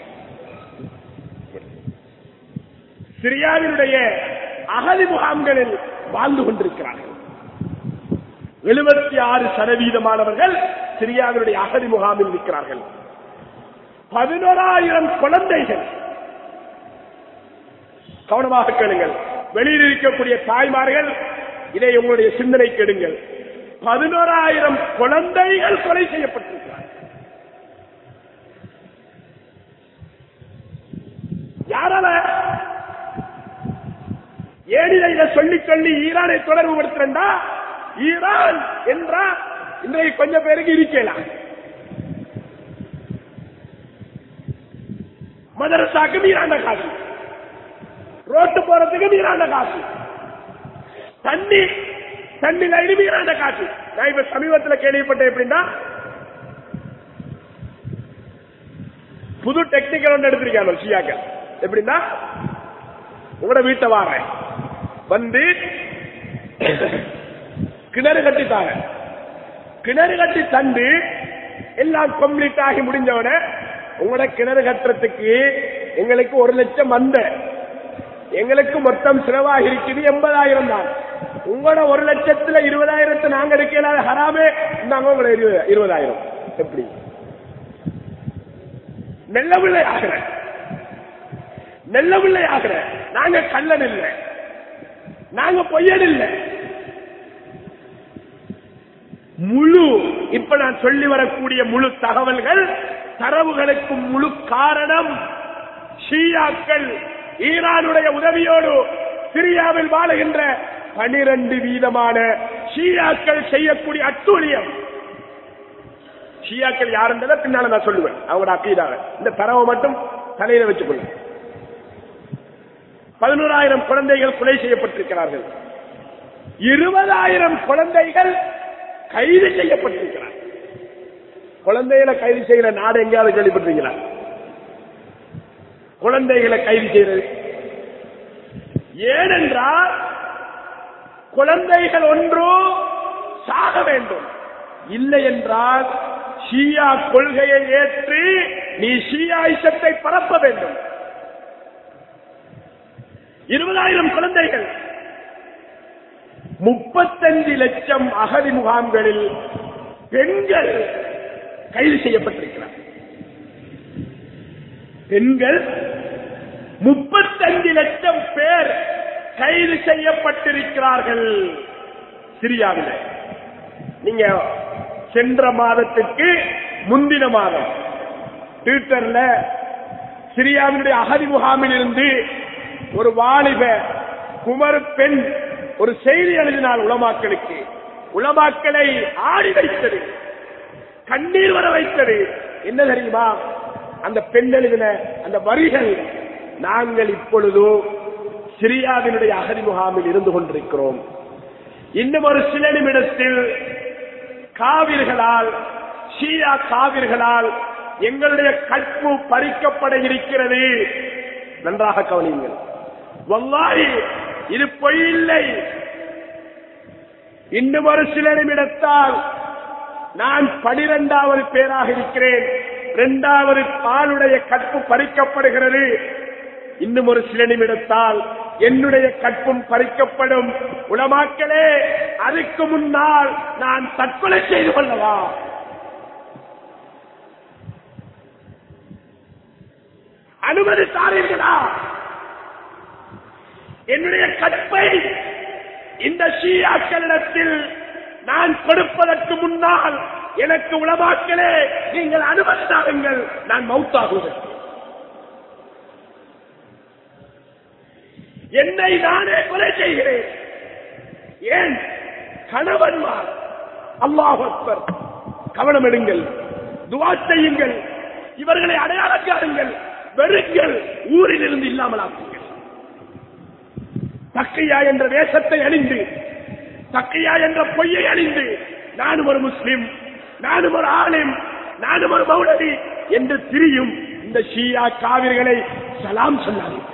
சிரியாவினுடைய அகதி முகாம்களில் வாழ்ந்து கொண்டிருக்கிறார்கள் எழுபத்தி ஆறு சதவீதமானவர்கள் சிரியாவினுடைய அகதி முகாமில் இருக்கிறார்கள் பதினோராயிரம் குழந்தைகள் கவனமாக கேளுங்கள் வெளியில் இருக்கக்கூடிய தாய்மார்கள் இதை உங்களுடைய சிந்தனை கெடுங்கள் பதினோராயிரம் குழந்தைகள் கொலை செய்யப்பட்டிருக்கிறார்கள் யாரால ஏனில சொல்லி சொல்லி ஈரானை தொடர்பு படுத்துறா ஈரான் என்றா இன்றைக்கு கொஞ்சம் பேருக்கு இருக்கலாம் மதரசாக்கு மீறான காசு ரோட்டு போறதுக்கு மீறான காசு தண்ணி தண்ணி லைன் மீறான காசு நான் இப்ப சமீபத்தில் கேள்விப்பட்டேன் எப்படின்னா புது டெக்னிக்கல் ஒன்று எடுத்திருக்காங்க ஷியாக்கள் எப்படின்னா உங்களோட வீட்டை வாரேன் வந்து கிணறு கட்டித்தாங்க கிணறு கட்டி தந்து எல்லாம் கம்ப்ளீட் ஆகி முடிஞ்சவன உங்களோட கிணறு கட்டுறதுக்கு எங்களுக்கு ஒரு லட்சம் வந்த எங்களுக்கு மொத்தம் செலவாகி இருக்குது எண்பதாயிரம் தான் உங்களோட ஒரு லட்சத்துல இருபதாயிரத்தை நாங்க எடுக்கல ஹராமே இந்தாங்க உங்களை இருபது- இருபதாயிரம் எப்படி நெல்ல பிள்ளை ஆகிற நெல்ல பிள்ளை ஆகிற நாங்க கள்ளன் இல்லை நாங்க பொய்யன் இல்லை முழு இப்ப நான் சொல்லி வரக்கூடிய முழு தகவல்கள் தரவுகளுக்கு முழு காரணம் ஷியாக்கள் ஈரானுடைய உதவியோடு சிரியாவில் வாழுகின்ற பனிரெண்டு வீதமான ஷியாக்கள் செய்யக்கூடிய அட்டூழியம் ஷியாக்கள் யாருன்றதை பின்னால நான் சொல்லுவேன் அவங்களோட அக்கீதாக இந்த தரவை மட்டும் தலையில வச்சுக்கொள்ள பதினோராயிரம் குழந்தைகள் கொலை செய்யப்பட்டிருக்கிறார்கள் இருபதாயிரம் குழந்தைகள் கைது செய்யப்பட்டிருக்கிறார் குழந்தைகளை கைது செய்கிற நாடு எங்கேயாவது கேள்விப்பட்டிருக்கிறா குழந்தைகளை கைது செய்கிறது ஏனென்றால் குழந்தைகள் ஒன்றோ சாக வேண்டும் இல்லை என்றால் ஷியா கொள்கையை ஏற்று நீ ஷியா இசத்தை பரப்ப வேண்டும் இருபதாயிரம் குழந்தைகள் முப்பத்தஞ்சு லட்சம் அகதி முகாம்களில் பெண்கள் கைது செய்யப்பட்டிருக்கிறார் பெண்கள் முப்பத்தஞ்சு லட்சம் பேர் கைது செய்யப்பட்டிருக்கிறார்கள் சிரியாவில் நீங்க சென்ற மாதத்திற்கு முந்தின மாதம் ட்விட்டர்ல சிரியாவினுடைய அகதி முகாமில் இருந்து ஒரு வாலிப குமர் பெண் ஒரு செய்தி எழுதினார் உலமாக்களுக்கு உலமாக்களை ஆடி வைத்தது கண்ணீர் வர வைத்தது என்ன தெரியுமா அந்த பெண் எழுதின அந்த வரிகள் நாங்கள் இப்பொழுது சிரியாவினுடைய அகதி முகாமில் இருந்து கொண்டிருக்கிறோம் இன்னும் ஒரு சில நிமிடத்தில் காவிர்களால் ஷியா காவிர்களால் எங்களுடைய கற்பு பறிக்கப்பட இருக்கிறது நன்றாக கவனியுங்கள் வல்லாஹி இது பொய் இல்லை இன்னும் ஒரு சில நிமிடத்தால் நான் பனிரெண்டாவது பேராக இருக்கிறேன் இரண்டாவது பாலுடைய கற்பு பறிக்கப்படுகிறது இன்னும் ஒரு சில நிமிடத்தால் என்னுடைய கற்பும் பறிக்கப்படும் உலமாக்களே அதுக்கு முன்னால் நான் தற்கொலை செய்து கொள்ளவா அனுமதி தாரீர்களா என்னுடைய கற்பை இந்த ஷீயாக்களிடத்தில் நான் கொடுப்பதற்கு முன்னால் எனக்கு உளமாக்களே நீங்கள் அனுமதி தாருங்கள் நான் மௌத்தாகுவதற்கு என்னை நானே கொலை செய்கிறேன் ஏன் கணவன்மார் அல்லாஹ் அக்பர் கவனம் எடுங்கள் துவா செய்யுங்கள் இவர்களை அடையாளம் காருங்கள் வெறுங்கள் ஊரில் இருந்து இல்லாமல் ஆக்குங்கள் தக்கையா என்ற வேஷத்தை அணிந்து தக்கையா என்ற பொய்யை அணிந்து நானும் ஒரு முஸ்லிம் நானும் ஒரு ஆலிம் நானும் ஒரு மௌலவி என்று திரியும் இந்த ஷியா காவிர்களை சலாம் சொன்னார்கள்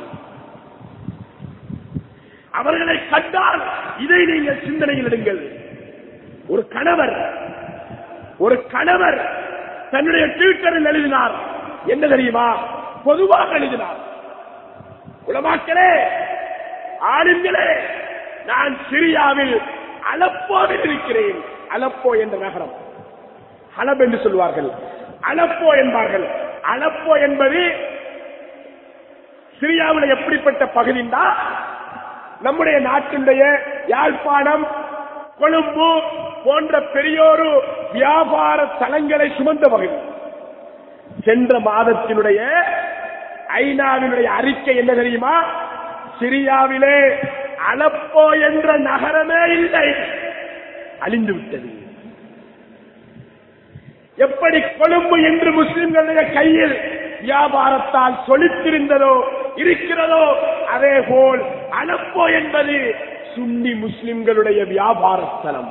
அவர்களை கண்டால் இதை நீங்கள் சிந்தனையில் இடுங்கள் ஒரு கணவர் ஒரு கணவர் தன்னுடைய ட்விட்டரில் எழுதினார் என்ன தெரியுமா பொதுவாக எழுதினார் உலமாக்களே ஆளுங்களே நான் சிரியாவில் அலப்போவில் இருக்கிறேன் அலப்போ என்ற நகரம் அலப் என்று சொல்வார்கள் அலப்போ என்பார்கள் அலப்போ என்பது சிரியாவில் எப்படிப்பட்ட பகுதிண்டா நம்முடைய நாட்டினுடைய யாழ்ப்பாணம் கொழும்பு போன்ற பெரியோரு வியாபார தலங்களை சுமந்த பகுதி சென்ற மாதத்தினுடைய ஐநாவினுடைய அறிக்கை என்ன தெரியுமா சிரியாவிலே அலப்போ என்ற நகரமே இல்லை அழிந்து விட்டது எப்படி கொழும்பு என்று முஸ்லிம்களுடைய கையில் வியாபாரத்தால் சொலித்திருந்ததோ இருக்கிறதோ அதே போல் அலப்போ என்பது சுன்னி முஸ்லிம்களுடைய வியாபார ஸ்தலம்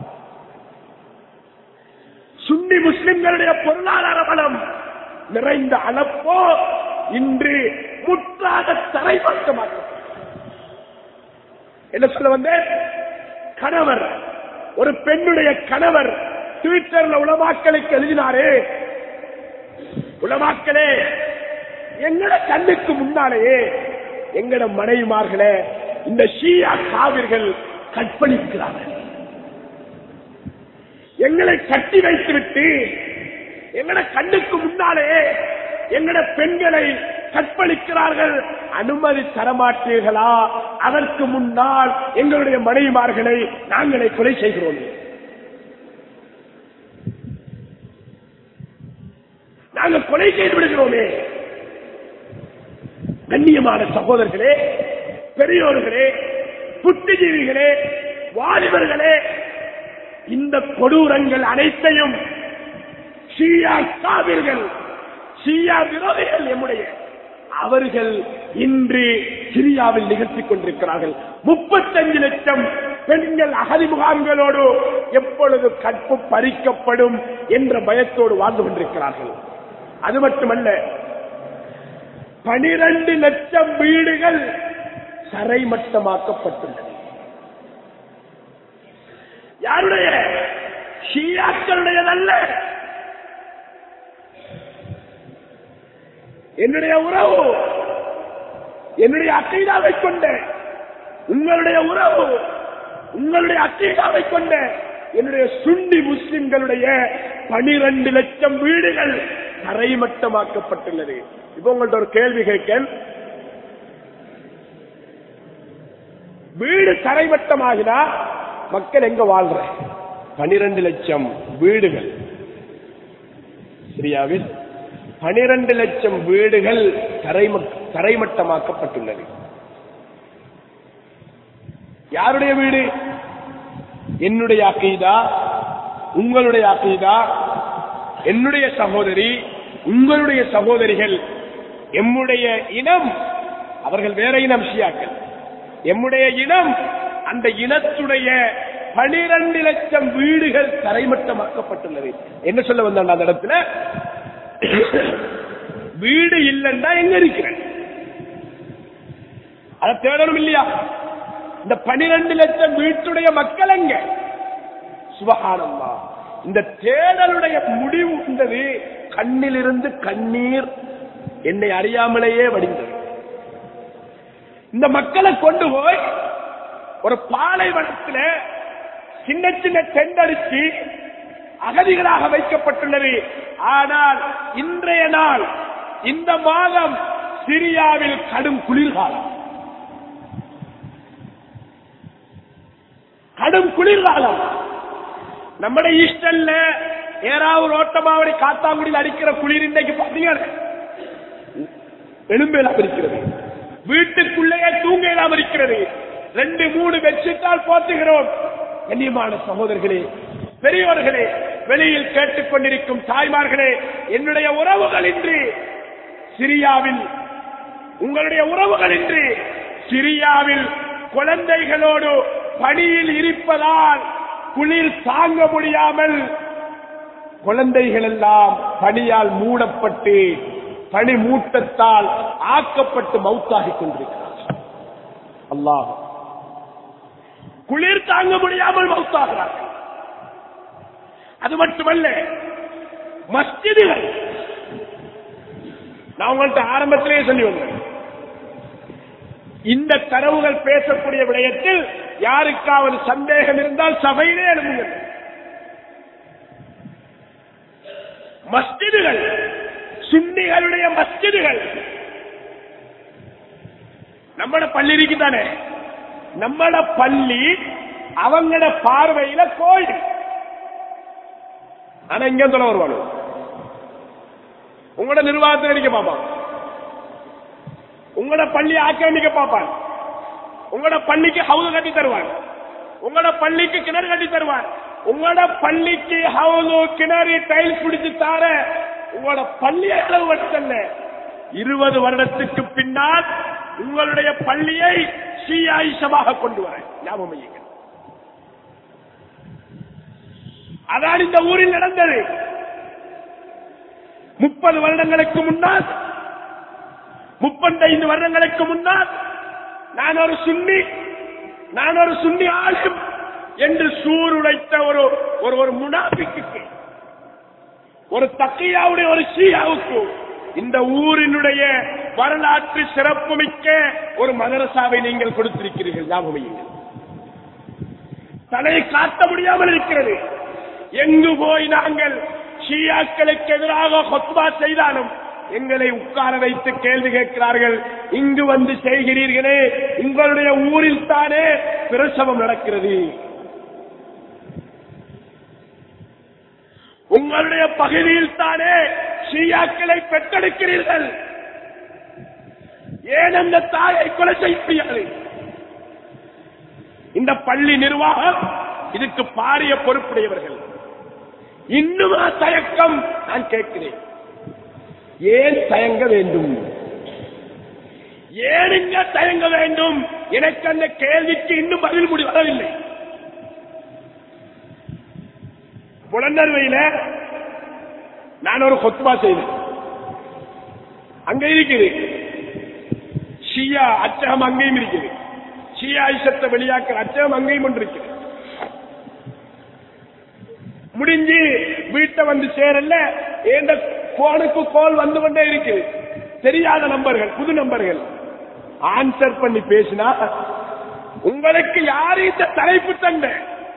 சுன்னி முஸ்லிம்களுடைய பொருளாதார பலம் நிறைந்த அலப்போ இன்று முற்றாக தரைப்பட்டமாக என்ன சொல்ல வந்தேன் கணவர் ஒரு பெண்ணுடைய கணவர் ட்விட்டர்ல உலமாக்களுக்கு எழுதினாரே உலமாக்களே எங்கட கண்ணுக்கு முன்னாலேயே எங்கட மனைவிமார்களே இந்த ஷீயா காவிர்கள் கற்பழிக்கிறார்கள் எங்களை கட்டி வைத்துவிட்டு எங்கட கண்ணுக்கு முன்னாலே எங்கட பெண்களை கற்பழிக்கிறார்கள் அனுமதி தரமாட்டீர்களா அதற்கு முன்னால் எங்களுடைய மனைவிமார்களை நாங்களே கொலை செய்கிறோம் நாங்கள் கொலை செய்து விடுகிறோமே கண்ணியமான சகோதரர்களே பெரியோர்களே புத்திஜீவிகளே வாலிபர்களே இந்த கொடூரங்கள் அனைத்தையும் ஷியா காவிர்கள் ஷியா விரோதிகள் எம்முடைய அவர்கள் இன்று சிரியாவில் நிகழ்த்திக் கொண்டிருக்கிறார்கள் முப்பத்தஞ்சு லட்சம் பெண்கள் அகதி முகாம்களோடு எப்பொழுது கற்பு பறிக்கப்படும் என்ற பயத்தோடு வாழ்ந்து கொண்டிருக்கிறார்கள் அது மட்டுமல்ல பனிரெண்டு லட்சம் வீடுகள் தரைமட்டமாக்கப்பட்டுள்ளது யாருடைய ஷியாக்களுடையதல்ல என்னுடைய உறவு என்னுடைய அக்கைதாவை கொண்ட உங்களுடைய உறவு உங்களுடைய அக்கைதாவை கொண்ட என்னுடைய சுண்டி முஸ்லிம்களுடைய பனிரெண்டு லட்சம் வீடுகள் தரைமட்டமாக்கப்பட்டுள்ளது இப்ப உங்கள்ட்ட ஒரு கேள்வி கேட்க வீடு தரைமட்டமாகினா மக்கள் எங்க வாழ்ற பனிரெண்டு லட்சம் வீடுகள் சிரியாவில் பனிரெண்டு லட்சம் வீடுகள் தரைம- தரைமட்டமாக்கப்பட்டுள்ளது யாருடைய வீடு என்னுடைய அக்கீதா உங்களுடைய அக்கீதா என்னுடைய சகோதரி உங்களுடைய சகோதரிகள் எம்முடைய இனம் அவர்கள் வேற இனம் ஷியாக்கள் எம்முடைய இனம் அந்த இனத்துடைய பனிரெண்டு லட்சம் வீடுகள் தரைமட்டமாக்கப்பட்டுள்ளது என்ன சொல்ல வந்தாங்க அந்த இடத்துல வீடு இல்லைன்னா எங்க இருக்கிறேன் அதை தேடணும் இல்லையா இந்த பனிரெண்டு லட்சம் வீட்டுடைய மக்கள் எங்க சுபகானம்மா இந்த தேடலுடைய முடிவு வந்தது கண்ணிலிருந்து கண்ணீர் என்னை அறியாமலேயே வடிந்தது இந்த மக்களை கொண்டு போய் ஒரு பாலைவனத்தில் சின்ன சின்ன டெண்டடிச்சு அகதிகளாக வைக்கப்பட்டுள்ளது ஆனால் இன்றைய நாள் இந்த மாதம் சிரியாவில் கடும் குளிர்காலம் கடும் குளிர்காலம் நம்முடைய ஈஸ்டர்ல ஏறாவூர் ஓட்டமாவடி காத்தாங்குடியில் அடிக்கிற குளிர் இன்றைக்கு பாத்தீங்கன்னா எலும்பெல்லாம் இருக்கிறது வீட்டுக்குள்ளேயே தூங்க இல்லாம இருக்கிறது ரெண்டு மூணு பெட்ஷீட்டால் போத்துகிறோம் கண்ணியமான சகோதரர்களே பெரியவர்களே வெளியில் கேட்டுக் கொண்டிருக்கும் தாய்மார்களே என்னுடைய உறவுகள் இன்றி சிரியாவில் உங்களுடைய உறவுகள் இன்றி சிரியாவில் குழந்தைகளோடு பணியில் இருப்பதால் குளிர் தாங்க முடியாமல் குழந்தைகள் எல்லாம் பனியால் மூடப்பட்டு பனி மூட்டத்தால் ஆக்கப்பட்டு மௌத்தாகிக் கொண்டிருக்கிறார்கள் அல்லாஹ் குளிர் தாங்க முடியாமல் மௌத்தாகிறார்கள் அது மட்டுமல்ல மஸ்ஜிதுகள் நான் உங்கள்கிட்ட ஆரம்பத்திலேயே சொல்லி வந்தேன் இந்த தரவுகள் பேசக்கூடிய விடயத்தில் யாருக்காவது சந்தேகம் இருந்தால் சபையிலே எழுதுங்கள் மஸ்ஜிதுகள் சுன்னிகளுடைய மஸ்ஜிதுகள் நம்மட பள்ளி இருக்குதானே நம்மட பள்ளி அவங்களோட பார்வையில கோயில் ஆனா இங்க சொல்ல வருவானு உங்களோட நிர்வாகத்தை அடிக்க பார்ப்பான் உங்களோட பள்ளி ஆக்கிரமிக்க பார்ப்பான் உங்களோட பள்ளிக்கு ஹவுது கட்டி தருவான் உங்களோட பள்ளிக்கு கிணறு கட்டி தருவான் உங்களோட பள்ளிக்கு ஹவுது கிணறு டைல்ஸ் பிடிச்சு தார உங்களோட பள்ளி அளவு மட்டுமல்ல இருபது வருடத்துக்கு பின்னால் உங்களுடைய பள்ளியை சீயாயிஷமாக கொண்டு வர ஞாபகம் வையுங்கள். அதான் இந்த ஊரில் நடந்தது முப்பது வருடங்களுக்கு முன்னால் முப்பத்தைந்து வருடங்களுக்கு முன்னால் நான் ஒரு சுன்னி நான் ஒரு சுன்னி ஆளும் என்று சூருடைத்த ஒரு ஒரு ஒரு முனாபிக்கு ஒரு தக்கையாவுடைய ஒரு ஷியாவுக்கு இந்த ஊரினுடைய வரலாற்று சிறப்புமிக்க ஒரு மதரசாவை நீங்கள் கொடுத்திருக்கிறீர்கள் ஞாபகம் வையுங்கள். தலையை காட்ட முடியாமல் இருக்கிறது எங்கு போய் நாங்கள் ஷியாக்களுக்கு எதிராக ஹொத்பா செய்தாலும் எங்களை உட்கார வைத்து கேள்வி கேட்கிறார்கள் இங்கு வந்து செய்கிறீர்களே உங்களுடைய ஊரில் தானே பிரசவம் நடக்கிறது உங்களுடைய பகுதியில் தானே ஷியாக்களை பெற்றெடுக்கிறீர்கள் ஏன் அந்த தாயை கொலை செய்ய முடியாது இந்த பள்ளி நிர்வாகம் இதுக்கு பாரிய பொறுப்புடையவர்கள் இன்னும் தயக்கம் நான் கேட்கிறேன் ஏன் தயங்க வேண்டும் ஏன் இங்க தயங்க வேண்டும் எனக்கு அந்த கேள்விக்கு இன்னும் பதில் முடி வரவில்லை புலனர்வையில நான் ஒரு கொத்துவா செய்தேன் அங்க இருக்குது ஷியா அச்சகம் அங்கேயும் இருக்குது ஷியா ஐசத்தை வெளியாக்குற அச்சகம் அங்கேயும் ஒன்று இருக்குது முடிஞ்சு வீட்டை வந்து சேரல எந்த போனுக்கு கோல் வந்து கொண்டே இருக்குது தெரியாத நம்பர்கள் புது நம்பர்கள் ஆன்சர் பண்ணி பேசினா உங்களுக்கு யாரு இந்த தலைப்பு தந்த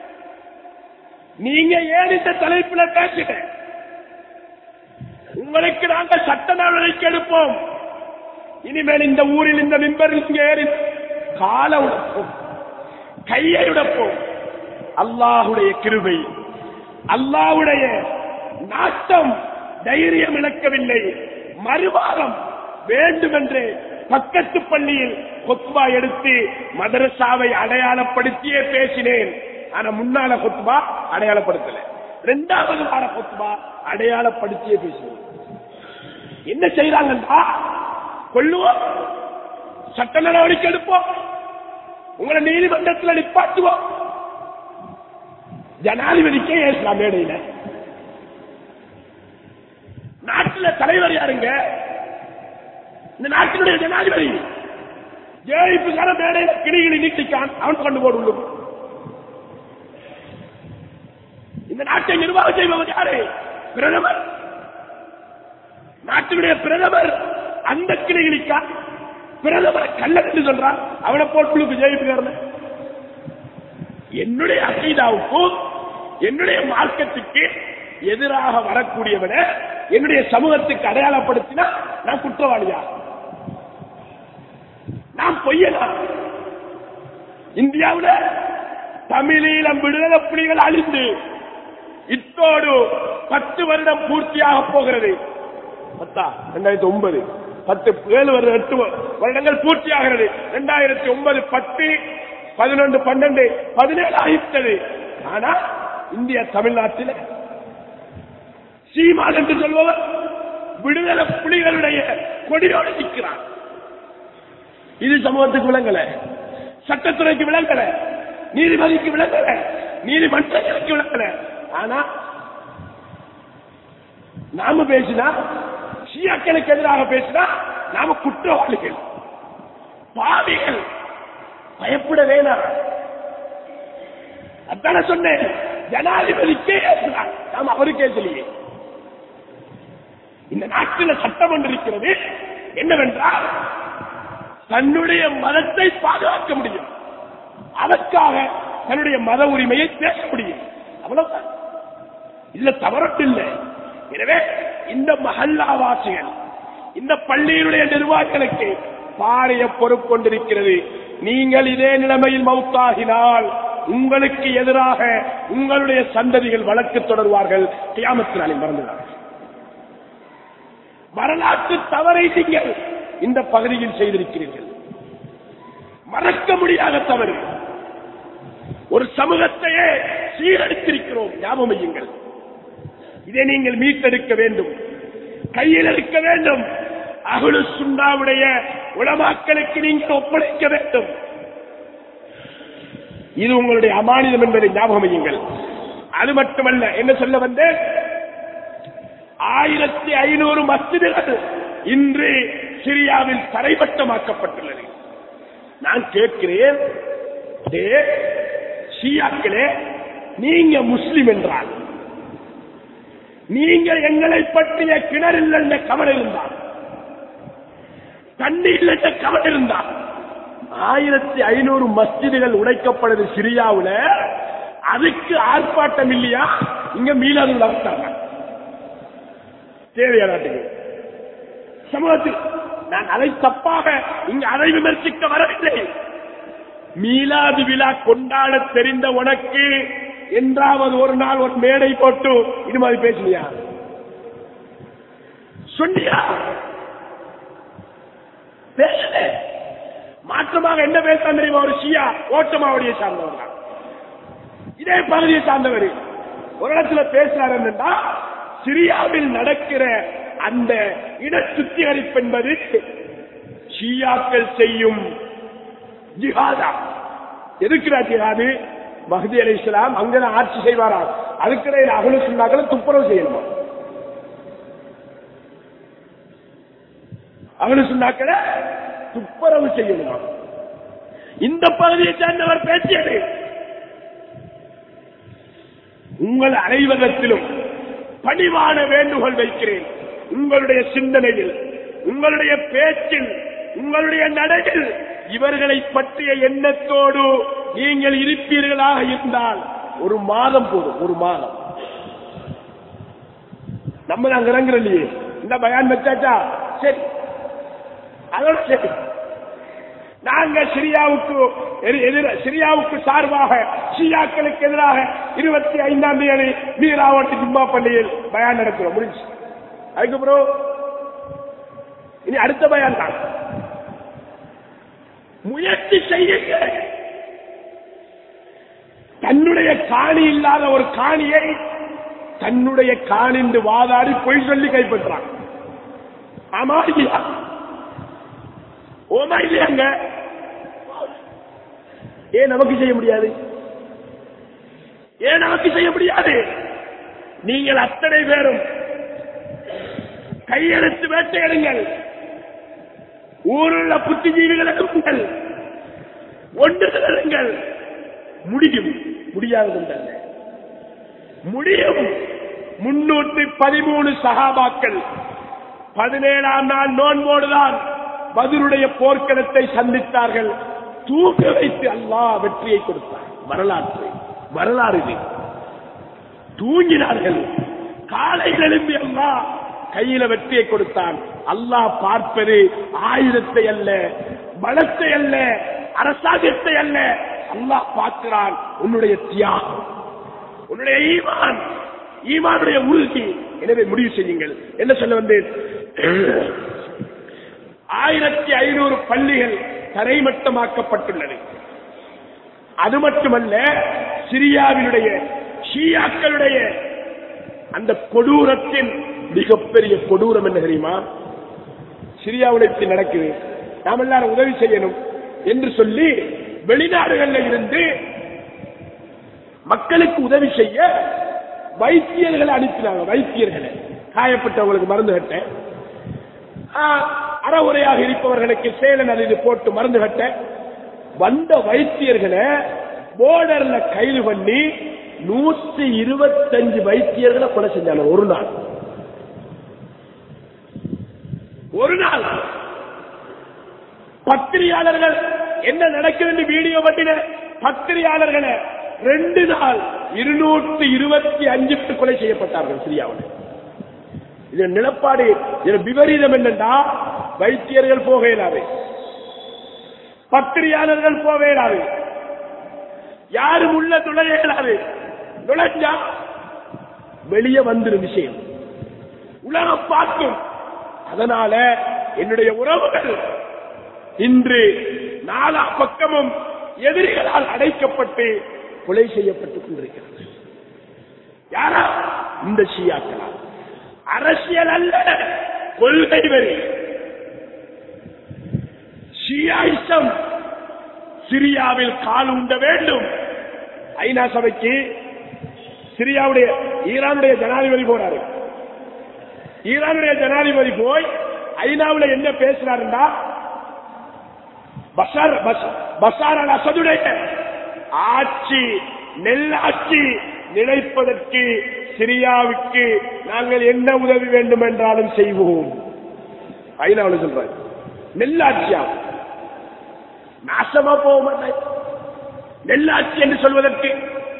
நீங்க ஏன் இந்த தலைப்புல பேசுங்க உங்களுக்கு நாங்க சட்ட நடவடிக்கை எடுப்போம் இனிமேல் இந்த ஊரில் இந்த மிம்பரில் இங்க ஏறி கால உடப்போம் கையை உடப்போம் அல்லாஹுடைய கிருபை அல்லாஹ்வுடைய நாட்டம் தைரியம் இழக்கவில்லை மறுவாரம் வேண்டுமென்று பக்கத்து பள்ளியில் கொத்பா எடுத்து மதரசாவை அடையாளப்படுத்தியே பேசினேன் ஆனா முன்னால கொத்பா அடையாளப்படுத்தல இரண்டாவது வார கொத்பா அடையாளப்படுத்தியே பேசினேன் என்ன செய்யறாங்கன்றா கொள்ளுவோம் சட்ட நடவடிக்கை எடுப்போம் உங்களை நீதிமன்றத்தில் நிப்பாட்டுவோம் ஜனாதிபதிக்கே ஏசலாம் மேடையில நாட்டுல தலைவர் யாருங்க இந்த நாட்டினுடைய ஜனாதிபதி ஜேபிக்கார மேடையில கிளிகளை நீட்டிக்கான் அவன் கொண்டு போடு உள்ளும் இந்த நாட்டை நிர்வாகம் செய்பவர் யாரு பிரதமர் நாட்டினுடைய பிரதமர் அந்த கிளிகளிக்கா பிரதமர் கல்ல என்று சொல்றான் அவனை போட்டு ஜெயிப்புக்காரன் என்னுடைய அகீதாவுக்கும் என்னுடைய மார்க்கத்துக்கு எதிராக வரக்கூடியவனை என்னுடைய சமூகத்துக்கு அடையாளப்படுத்தினா நான் குற்றவாளியா நான் பொய்யனா இந்தியாவுல தமிழீழம் விடுதலை புலிகள் அழிந்து இத்தோடு பத்து வருடம் பூர்த்தியாக போகிறது பத்தா ரெண்டாயிரத்தி ஒன்பது பத்து ஏழு வருடம் எட்டு வருடங்கள் பூர்த்தியாகிறது ரெண்டாயிரத்தி ஒன்பது பத்து பதினொன்று பன்னெண்டு பதினேழு ஆகிவிட்டது ஆனா இந்திய தமிழ்நாட்டில் சீமான் என்று சொல்பவர் விடுதலை புலிகளுடைய கொடியோடு நிற்கிறார் இது சமூகத்துக்கு விளங்கல சட்டத்துறைக்கு விளங்கல நீதிபதிக்கு விளங்கல நீதிமன்றங்களுக்கு விளங்கல ஆனா நாம பேசினா ஷியாக்களுக்கு எதிராக பேசினா நாம குற்றவாளிகள் பாவிகள் பயப்பட வேணாம் அதான சொன்னேன் ஜனாதிபதிக்கே ஏசுறாங்க. நாம அவருக்கே சொல்லியே இந்த நாட்டில் சட்டம் ஒன்று இருக்கிறது என்னவென்றால் தன்னுடைய மதத்தை பாதுகாக்க முடியும் அதற்காக தன்னுடைய மத உரிமையை பேச முடியும் அவ்வளவுதான் இதுல தவறட்டு இல்லை எனவே இந்த மஹல்லாவாசிகள் இந்த பள்ளியினுடைய நிர்வாகிகளுக்கு பாரிய பொறுப்பு கொண்டிருக்கிறது நீங்கள் இதே நிலைமையில் மவுத்தாகினால் உங்களுக்கு எதிராக உங்களுடைய சந்ததிகள் வழக்கு தொடர்வார்கள் கியாமத்தினாலே மறந்துகிறார்கள் வரலாற்று தவறை நீங்கள் இந்த பகுதியில் செய்திருக்கிறீர்கள் மறக்க முடியாத தவறு ஒரு சமூகத்தையே சீரழித்திருக்கிறோம் ஞாபகம் வையுங்கள் இதை நீங்கள் மீட்டெடுக்க வேண்டும் கையில் எடுக்க வேண்டும் அகுலு சுண்ணாவுடைய உளமாக்களுக்கு நீங்கள் ஒப்படைக்க வேண்டும் இது உங்களுடைய அமானிதம் என்பதை ஞாபகம் வையுங்கள் அது மட்டுமல்ல என்ன சொல்ல வந்தேன் ஆயிரத்தி ஐநூறு மஸ்ஜிதுகள் இன்று சிரியாவில் தரைமட்டமாக்கப்பட்டுள்ளது நான் கேட்கிறேன் டே, ஷியாக்களே நீங்க முஸ்லிம் என்றால் நீங்க எங்களை பற்றிய கிணறில் என்ற கவலை இருந்தால் தண்ணீர் என்ற கவலை இருந்தால் ஆயிரத்தி ஐநூறு மஸ்ஜிதுகள் உடைக்கப்படுது சிரியாவுல அதுக்கு ஆர்ப்பாட்டம் இல்லையா இங்க மீளாது நடத்தாங்க தேவையா நாட்டுக்கு சமூகத்தில் நான் அதை தப்பாக இங்கு அதை விமர்சிக்க வரவில்லை மீலாது விழா கொண்டாட தெரிந்த உனக்கு என்றாவது ஒரு நாள் ஒரு மேடை போட்டு இது மாதிரி பேசலையா சொன்னியா பேசல மாற்றமாக என்ன பேச தெரியுமா ஒரு ஷியா ஓட்டமாவடியை சார்ந்தவர் தான். இதே பகுதியை சார்ந்தவர் ஒரு இடத்துல பேசுறாரு என்னன்னா சிரியாவில் நடக்கிற அந்த இட சுத்திகரிப்பு என்பது ஷியாக்கள் செய்யும் ஜிஹாதா எதுக்குடா ஜிஹாது மஹதி அலி இஸ்லாம் அங்கதான் ஆட்சி செய்வாரா அதுக்கிடையில் அகலு சொன்னாக்களை துப்புரவு செய்யணுமா அகலு சொன்னாக்களை துப்புரவு செய்யணுமா இந்த பகுதியை சேர்ந்தவர் பேசியது உங்கள் அனைவரத்திலும் பணிவான வேண்டுகோள் வைக்கிறேன் உங்களுடைய சிந்தனையில் உங்களுடைய பேச்சில் உங்களுடைய நடையில் இவர்களை பற்றிய எண்ணத்தோடு நீங்கள் இருப்பீர்களாக இருந்தால் ஒரு மாதம் போதும் ஒரு மாதம் நம்ம நாங்க இறங்குறோம் இல்லையே இந்த பயான் வச்சாச்சா சரி அதோட சரி நாங்க சிரியாவுக்கு எதிர- எதிர சிரியாவுக்கு சார்பாக ஷியாக்களுக்கு எதிராக இருபத்தி ஐந்தாம் தேதி மீராவட்டி ஜும்மா பள்ளியில் பயான் நடக்கிறோம் முடிஞ்சு அதுக்கப்புறம் இனி அடுத்த பயான் தான் முயற்சி செய்யுங்க தன்னுடைய காணி இல்லாத ஒரு காணியை தன்னுடைய காணின்று வாதாடி பொய் சொல்லி கைப்பற்றான் ஆமா இல்லையா ஓமா இல்லையாங்க ஏன் நமக்கு செய்ய முடியாது ஏன் நமக்கு செய்ய முடியாது நீங்கள் அத்தனை பேரும் கையெழுத்து வேட்டையிடுங்கள் ஊருள்ள புத்திஜீவிகளை எடுங்கள் ஒன்று திரளுங்கள் முடியும் முடியாததுண்டல்ல முடியும் முன்னூத்தி பதிமூணு சகாபாக்கள் பதினேழாம் நாள் நோன்போடுதான் பதிலுடைய போர்க்களத்தை சந்தித்தார்கள் தூக்க வைத்து அல்லாஹ் வெற்றியை கொடுத்தார் வரலாற்று வரலாறு இது தூங்கினார்கள் காலையில் எழும்பி அல்லாஹ் கையில வெற்றியை கொடுத்தான் அல்லாஹ் பார்ப்பது ஆயுதத்தை அல்ல பலத்தை அல்ல அரசாங்கத்தை அல்ல அல்லாஹ் பார்க்கிறான் உன்னுடைய தியாகம் உன்னுடைய ஈமான் ஈமானுடைய உறுதி எனவே முடிவு செய்யுங்கள் என்ன சொல்ல வந்தேன் ஆயிரத்தி ஐநூறு பள்ளிகள் தரைமட்டமாக்கப்பட்டுள்ளது அது மட்டுமல்ல சிரியாவினுடைய ஷியாக்களுடைய அந்த கொடூரத்தின் மிகப்பெரிய கொடூரம் என்ன தெரியுமா சிரியாவில் இப்படி நடக்குது நாம் எல்லாரும் உதவி செய்யணும் என்று சொல்லி வெளிநாடுகள்ல இருந்து மக்களுக்கு உதவி செய்ய வைத்தியர்களை அனுப்பினாங்க வைத்தியர்களை காயப்பட்டவங்களுக்கு மருந்து கட்ட ஆஹ், அறவுரையாக இருப்பவர்களுக்கு சேலன் அது இது போட்டு மருந்து கட்ட வந்த வைத்தியர்களை போர்டர்ல கைது பண்ணி நூத்தி இருபத்தஞ்சு வைத்தியர்களை கொலை செஞ்சாங்க ஒரு நாள் ஒரு நாள் பத்திரிகையாளர்கள் என்ன நடக்குதுன்னு வீடியோ பண்ணின பத்திரிகையாளர்களை ரெண்டு நாள் இருநூற்றி இருபத்தி அஞ்சு பேர் கொலை செய்யப்பட்டார்கள் சிரியாவில் இதன் நிலப்பாடு இதன் விபரீதம் என்னன்னா வைத்தியர்கள் போக இயலாது பத்திரிகையாளர்கள் போக இயலாது யாரும் உள்ள நுழைய இயலாது நுழைஞ்சா வெளியே வந்துடும் விஷயம் உலகம் பார்க்கும் அதனால என்னுடைய உறவுகள் இன்று நாலா பக்கமும் எதிரிகளால் அடைக்கப்பட்டு கொலை செய்யப்பட்டுக் கொண்டிருக்கிறது யாரா இந்த ஷியாக்களால் அரசியல் அல்ல கொள்கை வரி ஷியாயிசம் சிரியாவில் கால் உண்ட வேண்டும் ஐநா சபைக்கு சிரியாவுடைய ஈரானுடைய ஜனாதிபதி போறாரு ஈரானுடைய ஜனாதிபதி போய் ஐநாவுல என்ன பேசுறாருன்னா பஷார் பஷ- பஷார் அல் அசதுடைய ஆட்சி நெல்லாட்சி நிலைப்பதற்கு சிரியாவுக்கு நாங்கள் என்ன உதவி வேண்டும் என்றாலும் செய்வோம் ஐநாவில் சொல்றாரு நெல்லாட்சியா நாசமா போக மாட்டாய் நெல்லாட்சி என்று சொல்வதற்கு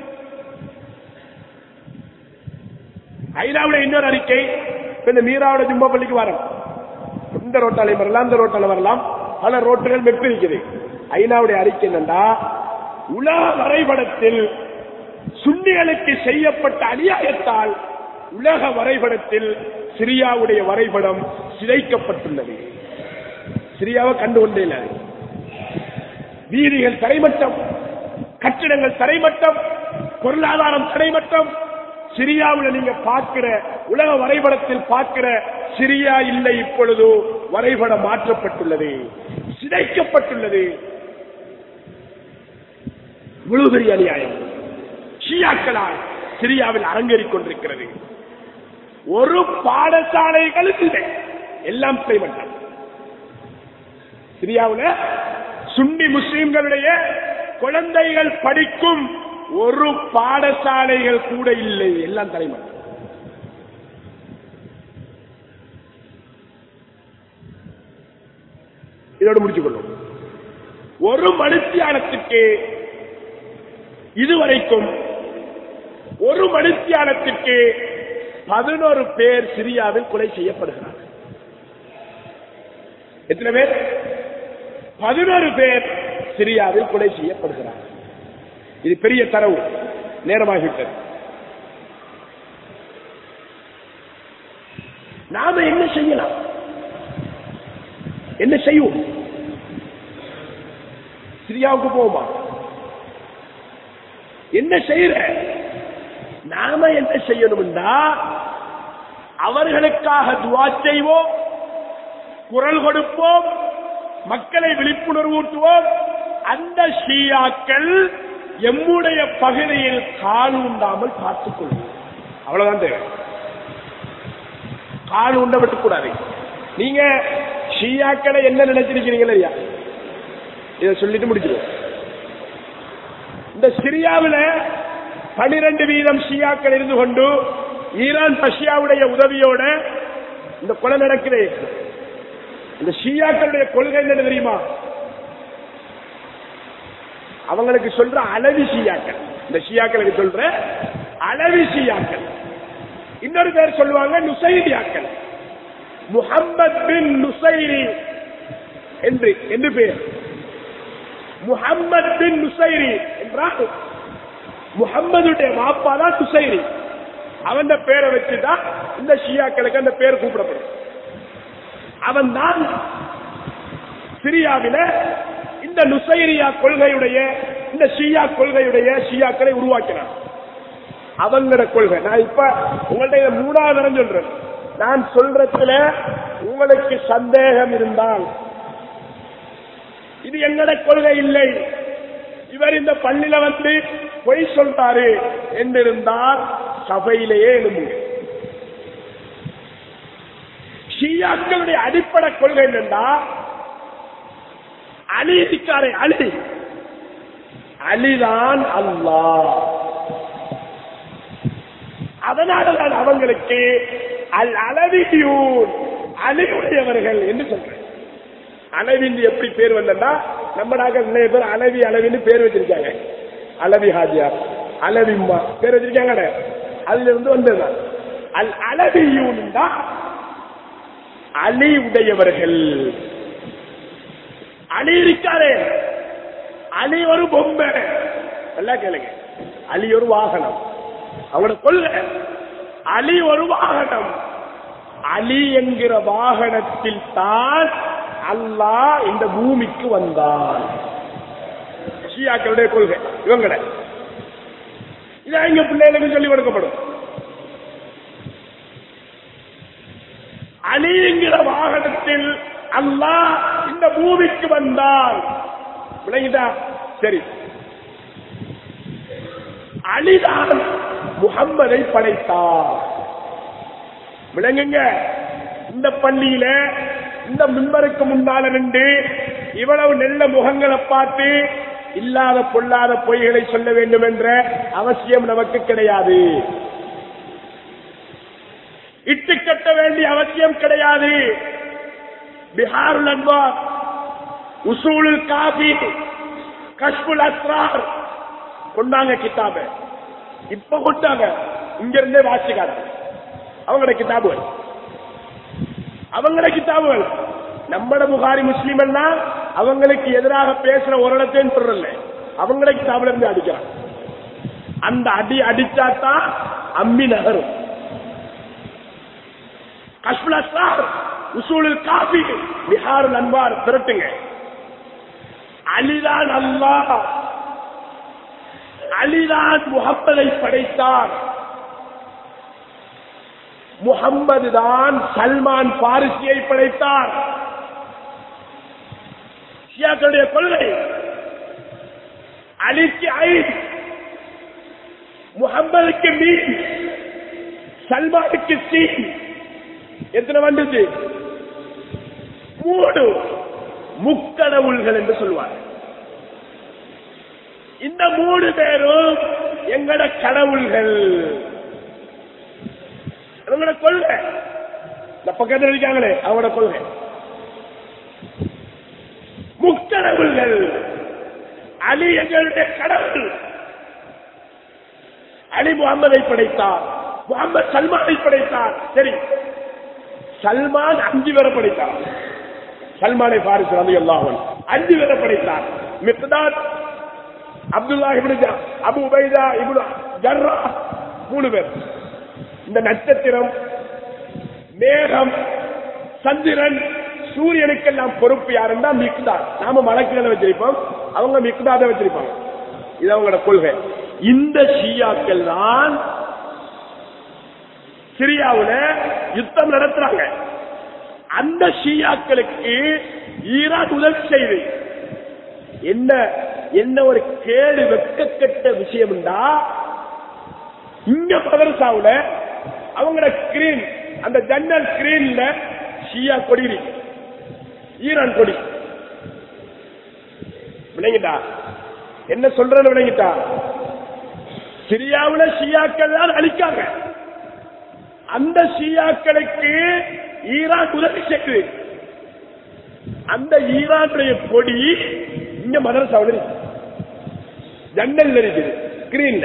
ஐநாவுல இன்னொரு அறிக்கை இப்ப இந்த மீராவோட ஜும்மா பள்ளிக்கு வரோம் இந்த ரோட்டாலே வரலாம் இந்த ரோட்டால வரலாம் பல ரோட்டுகள் மெப்பு இருக்குது ஐநாவுடைய அறிக்கை என்னண்டா உலக வரைபடத்தில் சுன்னிகளுக்கு செய்யப்பட்ட அநியாயத்தால் உலக வரைபடத்தில் சிரியாவுடைய வரைபடம் சிதைக்கப்பட்டுள்ளது சிரியாவை கண்டு கொண்டே இல்லை வீதிகள் தரைமட்டம் கட்டிடங்கள் தரைமட்டம் பொருளாதாரம் தரைமட்டம் சிரியாவில் நீங்க பார்க்கிற உலக வரைபடத்தில் பார்க்கிற சிரியா இல்லை இப்பொழுது வரைபடம் மாற்றப்பட்டுள்ளது சிதைக்கப்பட்டுள்ளது இவ்வளவு பெரிய அநியாயம் ஷியாக்களால் சிரியாவில் அரங்கேறிக் கொண்டிருக்கிறது ஒரு பாடசாலைகளும் இல்லை எல்லாம் செய்வட்டம் சிரியாவுல சுன்னி முஸ்லிம்களுடைய குழந்தைகள் படிக்கும் ஒரு பாடசாலைகள் கூட இல்லை எல்லாம் தலைமட்டம் இதோடு முடிச்சுக் கொள்ளும் ஒரு மனுத்தியானத்துக்கு இதுவரைக்கும் ஒரு மனுத்தியானத்திற்கு பதினோரு பேர் சிரியாவில் கொலை செய்யப்படுகிறார்கள் எத்தனை பேர் பதினோரு பேர் சிரியாவில் கொலை செய்யப்படுகிறார்கள் இது பெரிய தரவு நேரமாகிவிட்டது நாம என்ன செய்யலாம் என்ன செய்வோம் சிரியாவுக்கு போவோமா என்ன செய்யற நாம என்ன செய்யணும்னா அவர்களுக்காக துவா செய்வோம் குரல் கொடுப்போம் மக்களை விழிப்புணர்வு ஊட்டுவோம் அந்த ஷியாக்கள் எம்முடைய பகுதியில் கால் உண்டாமல் பார்த்துக் கொள்வோம் அவ்வளவுதான் தேவை கால் உண்ட விட்டுக்கூடாது நீங்க ஷியாக்களை என்ன நினைச்சிருக்கிறீங்களா ஐயா இதை சொல்லிட்டு முடிச்சிருவோம் இந்த சிரியாவில் பனிரெண்டு வீதம் ஷியாக்கள் இருந்து கொண்டு ஈரான் ரஷ்யாவுடைய உதவியோட இந்த கொலை நடக்குது இந்த ஷியாக்களுடைய கொள்கை என்ன தெரியுமா அவங்களுக்கு சொல்ற அளவி ஷியாக்கள் இந்த ஷியாக்களுக்கு சொல்ற அளவி ஷியாக்கள் இன்னொரு பேர் சொல்லுவாங்க நுசைரியாக்கள் முஹம்மத் பின் நுசைரி என்று என்று பேர் முஹம்மத் பின் நுசைரி என்றால் முகம்மதுடைய மாப்பா தான் நுசைரி அவன் பேரை வச்சுதான் இந்த ஷியாக்களுக்கு அந்த பேர் கூப்பிடப்படும் அவன் தான் சிரியாவில இந்த நுசைரியா கொள்கையுடைய இந்த ஷியா கொள்கையுடைய ஷியாக்களை உருவாக்கினான் அவங்களோட கொள்கை நான் இப்ப உங்கள்ட்ட இதை மூணாவது தரம் சொல்றேன் நான் சொல்றதுல உங்களுக்கு சந்தேகம் இருந்தால் இது எங்கட கொள்கை இல்லை இவர் இந்த பள்ளியில வந்து பொய் சொல்றாரு என்றிருந்தால் சபையிலேயே எழும்புங்க ஷியாக்களுடைய அடிப்படை கொள்கை என்னன்னா அலி இருக்காரே அலி அலிதான் அல்லாஹ் அதனாலதான் அவங்களுக்கு அல் அளவியூன் அலியுடையவர்கள் என்று சொல்றேன் அளவிந்து எப்படி பேர் வந்தா நம்ம நாங்கள் நிறைய பேர் அளவி அளவின்னு பேர் வச்சிருக்காங்க அளவி ஹாஜியார் அளவிம்மா பேர் வச்சிருக்காங்க அதுல இருந்து வந்ததுதான் அல் அளவியூன் தான் அலி உடையவர்கள் அலி இருக்காரே அலி ஒரு பொம்மை நல்லா கேளுங்க அலி ஒரு வாகனம் அவனோட கொள்ள அலி ஒரு வாகனம் அலி என்கிற வாகனத்தில் தான் அல்லாஹ் இந்த பூமிக்கு வந்தான் ஷியாக்களுடைய கொள்கை இவங்கள இதை எங்க பிள்ளைகளுக்கு சொல்லி கொடுக்கப்படும் அலி என்கிற வாகனத்தில் அல்லாஹ் இந்த பூமிக்கு வந்தான் விளங்கிட்டா சரி அலிதான் முகம்மதை படைத்தார் விளங்குங்க இந்த பள்ளியில இந்த மின்பருக்கு முன்னால நின்று இவ்வளவு நல்ல முகங்களை பார்த்து இல்லாத பொல்லாத பொய்களை சொல்ல வேண்டும் என்ற அவசியம் நமக்கு கிடையாது இட்டு கட்ட வேண்டிய அவசியம் கிடையாது பிஹாருல் அன்வார் உசூலுல் காபி கஷ்புல் அஸ்ரார் கொண்டாங்க கிதாப இப்ப கொண்டாங்க இங்க இருந்தே வாசிக்காது அவங்களோட கிதாபுகள் அவங்களோட கிதாபுகள் நம்மட புகாரி முஸ்லீம் எல்லாம் அவங்களுக்கு எதிராக பேசுற ஒரு இடத்தையும் சொல்றல அவங்களோட கிதாபுல இருந்து அடிக்கிறான் அந்த அடி அடிச்சாதான் அம்மி நகரும் கஷ்புல் அஸ்ரார் உசூலுல் காபி பிஹாருல் அன்வார் திரட்டுங்க அலிதான் அல்லாஹ் அலிதான் முகம்மதை படைத்தார் முகம்மது தான் சல்மான் பாரிசியை படைத்தார் ஷியாக்களுடைய கொள்கை அலிக்கு ஐ முகம்மதுக்கு மீன் சல்மானுக்கு சி எத்தனை வந்துச்சு மூணு முக்கடவுள்கள் என்று சொல்வார் இந்த மூணு பேரும் எங்கட கடவுள்கள் அவங்களோட கொள்கை இந்த பக்கத்தில் இருக்காங்களே அவங்களோட கொள்கை முக்கடவுள்கள் அலி எங்களுடைய கடவுள் அலி முகம்மதை படைத்தார் முகமது சல்மானை படைத்தார் சரி சல்மான் அஞ்சு பேரை படைத்தார் சல்மானை பாரிசு ரவி அல்லாஹன் அஞ்சு பேரை படைத்தார் மிக்தாத் அப்துல்லா இப்னு ஜா- அபு உபைதா இப்னு ஜர்ரா மூணு பேர் இந்த நட்சத்திரம் மேகம் சந்திரன் சூரியனுக்கெல்லாம் பொறுப்பு யாருன்னா மிக்தார் நாம மலக்குகளை வச்சிருப்போம் அவங்க மிக்தாத வச்சிருப்பாங்க இது அவங்களோட கொள்கை இந்த ஷியாக்கள் தான் சிரியாவுல யுத்தம் நடத்துறாங்க அந்த ஷியாக்களுக்கு ஈரான் உதவி செய்து என்ன என்ன ஒரு கேடு வெட்கக்கெட்ட விஷயம்டா இங்க மதரசாவுல அவங்களோட ஸ்கிரீன் அந்த ஜன்னல் ஸ்கிரீன்ல ஷியா கொடி இருக்கு ஈரான் கொடி விளங்கிட்டா என்ன சொல்றேன்னு விளங்கிட்டா சிரியாவுல ஷியாக்கள் தான் அழிக்காங்க அந்த ஷியாக்களுக்கு ஈரான் உதவி செய்யுது அந்த ஈரானுடைய கொடி இங்க மதரசாவில் இருக்கு ஜன்னல்ல இருக்குது ஸ்கிரீன்ல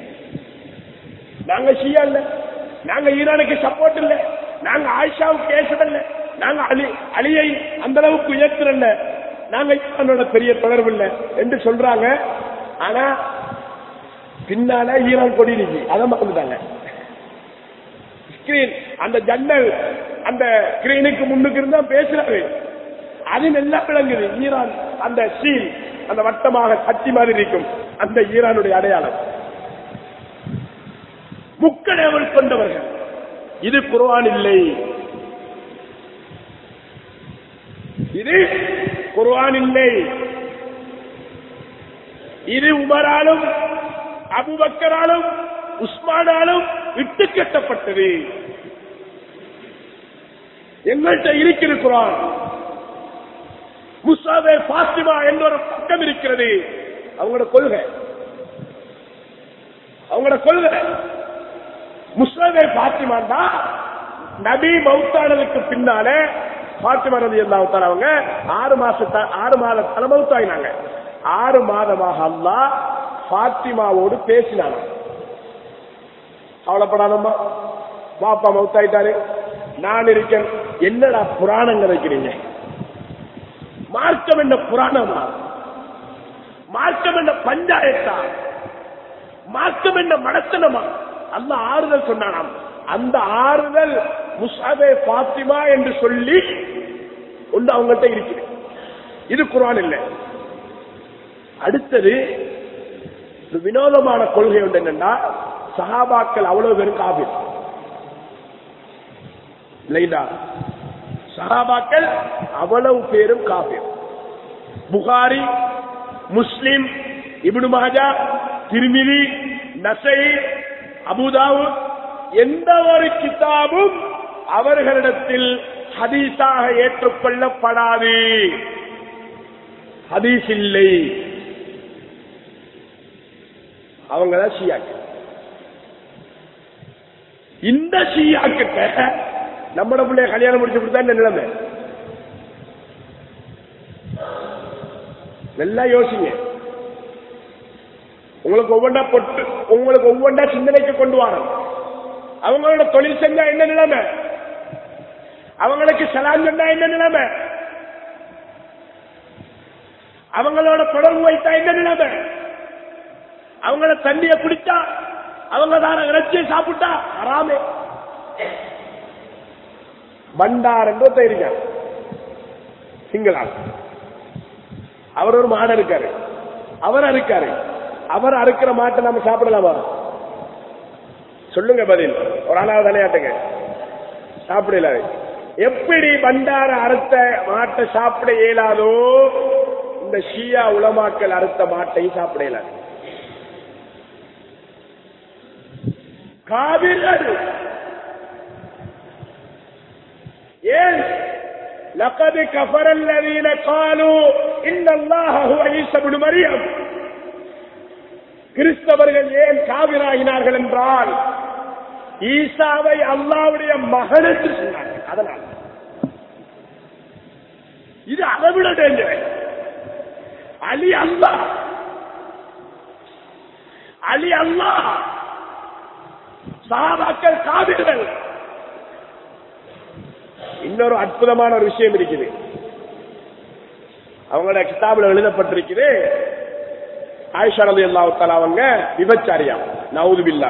நாங்க ஷியா இல்ல நாங்க ஈரானுக்கு சப்போர்ட் இல்ல நாங்க ஆயிஷாவுக்கு பேசவில்லை நாங்க அலி அலியை அந்த அளவுக்கு உயர்த்தல நாங்க ஈரானோட பெரிய தொடர்பு இல்லை என்று சொல்றாங்க ஆனா பின்னால ஈரான் கொடி இருக்கு அதை மறந்துட்டாங்க ஸ்கிரீன் அந்த ஜன்னல் அந்த ஸ்கிரீனுக்கு முன்னுக்கு இருந்தா பேசுறாரு அது நல்லா விளங்குது ஈரான் அந்த சீல் அந்த வட்டமாக சட்டி மாதிரி இருக்கும் அந்த ஈரானுடைய அடையாளம் முக்கடவுள் கொண்டவர்கள் இது குர்ஆன் இல்லை இது குர்ஆன் இல்லை இது உமராலும் அபுபக்கராலும் உஸ்மானாலும் இட்டு கட்டப்பட்டது எங்கள்கிட்ட இருக்கிறான் முசாவே பாத்திமா என்ற ஒரு பக்கம் இருக்கிறது அவங்களோட கொள்கை அவங்களோட கொள்கை முஸ்லவே பாத்திமாண்டா நபி மௌத்தானதுக்கு பின்னால பாத்திமா நபி அல்லாவுத்தால அவங்க ஆறு மாச ஆறு மாத தலைமௌத்தாயினாங்க ஆறு மாதமாக அல்லா பாத்திமாவோடு பேசினாங்க கவலைப்படாதம்மா பாப்பா மௌத்தாயிட்டாரு நான் இருக்கேன் என்னடா புராணங்க வைக்கிறீங்க மார்க்கம் என்ன புராணமா மார்க்கம் என்ன பஞ்சாயத்தா மார்க்கம் என்ன மடத்தனமா அல்ல ஆறுதல் சொன்னானாம் அந்த ஆறுதல் முசாபே பாத்திமா என்று சொல்லி ஒன்று அவங்கள்ட்ட இருக்குது இது குரான் இல்லை அடுத்தது ஒரு வினோதமான கொள்கை ஒன்று என்னன்னா சஹாபாக்கள் அவ்வளவு பேரும் காபிர் இல்லைடா சஹாபாக்கள் அவ்வளவு பேரும் காபிர் புகாரி முஸ்லிம் இப்னு மாஜா திருமிதி நசை அபுதாவு எந்த ஒரு கிதாபும் அவர்களிடத்தில் ஹதீஸாக ஏற்றுக்கொள்ளப்படாது ஹதீஸ் இல்லை அவங்கதான் ஷியாக்கள் இந்த ஷியாக்கிட்ட நம்மட பிள்ளைய கல்யாணம் முடிச்சு கொடுத்தா இந்த நிலைமை நல்லா யோசிங்க உங்களுக்கு ஒவ்வொன்றா பொட்டு உங்களுக்கு ஒவ்வொன்றா சிந்தனைக்கு கொண்டு வரணும் அவங்களோட தொழில் செஞ்சா என்ன நிலைமை அவங்களுக்கு சலாம் சொன்னா என்ன நிலைமை அவங்களோட தொடர்பு வைத்தா என்ன நிலைமை அவங்கள தண்ணிய குடிச்சா அவங்க தான இறைச்சியை சாப்பிட்டா அறாமே பண்டார் என்று இருக்கார் சிங்களால் அவர் ஒரு மாடு இருக்காரு அவர் அறுக்காரு அவர் அறுக்கிற மாட்டை நம்ம சாப்பிடலாமா சொல்லுங்க பதில் ஒரு ஆளாவது விளையாட்டுங்க சாப்பிடல எப்படி பண்டார அறுத்த மாட்டை சாப்பிட இயலாதோ இந்த ஷியா உலமாக்கல் அறுத்த மாட்டையும் சாப்பிட இயலாது காவிர்கள் ஏன் لقد كفر الذين قالوا ان الله هو عيسى بن مريم கிறிஸ்தவர்கள் ஏன் காவிராகினார்கள் என்றால் ஈசாவை அல்லாவுடைய மகன் என்று சொன்னார்கள் அதனால் இது அதை விட டேஞ்சர் அலி அல்லா அலி அல்லா சாபாக்கள் காவிர்கள் இன்னொரு அற்புதமான ஒரு விஷயம் இருக்குது அவங்களோட கிதாபில் எழுதப்பட்டிருக்குது ஆயிஷா ரலி அல்லாஹால அவங்க விபச்சாரியா நவுது பில்லா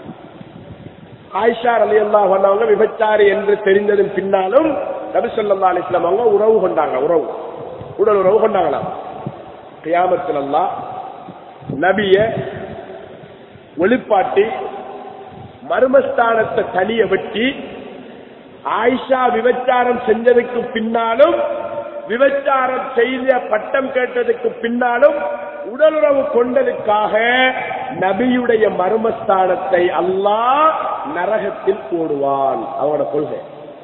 ஆயிஷா ரலி அல்லாஹ் அவங்க விபச்சாரி என்று தெரிந்ததன் பின்னாலும் நபி சொல்லா அலிஸ்லாம் அவங்க உறவு கொண்டாங்க உறவு உடல் உறவு கொண்டாங்களா கியாமத்தில் அல்லாஹ் நபிய ஒளிப்பாட்டி மர்மஸ்தானத்தை தனிய வெட்டி ஆயிஷா விபச்சாரம் செஞ்சதுக்கு பின்னாலும் விபச்சாரம் செய்த பட்டம் கேட்டதுக்கு பின்னாலும் உடலுறவு கொண்டதுக்காக நபியுடைய மர்மஸ்தானத்தை அல்லாஹ் நரகத்தில் போடுவான் அவனோட கொள்கை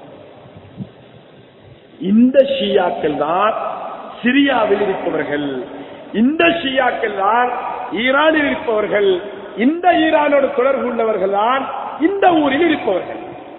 இந்த ஷியாக்கள் தான் சிரியாவில் இருப்பவர்கள் இந்த ஷியாக்கள் தான் ஈரானில் இருப்பவர்கள் இந்த ஈரானோடு தொடர்பு உள்ளவர்கள் தான் இந்த ஊரில் இருப்பவர்கள்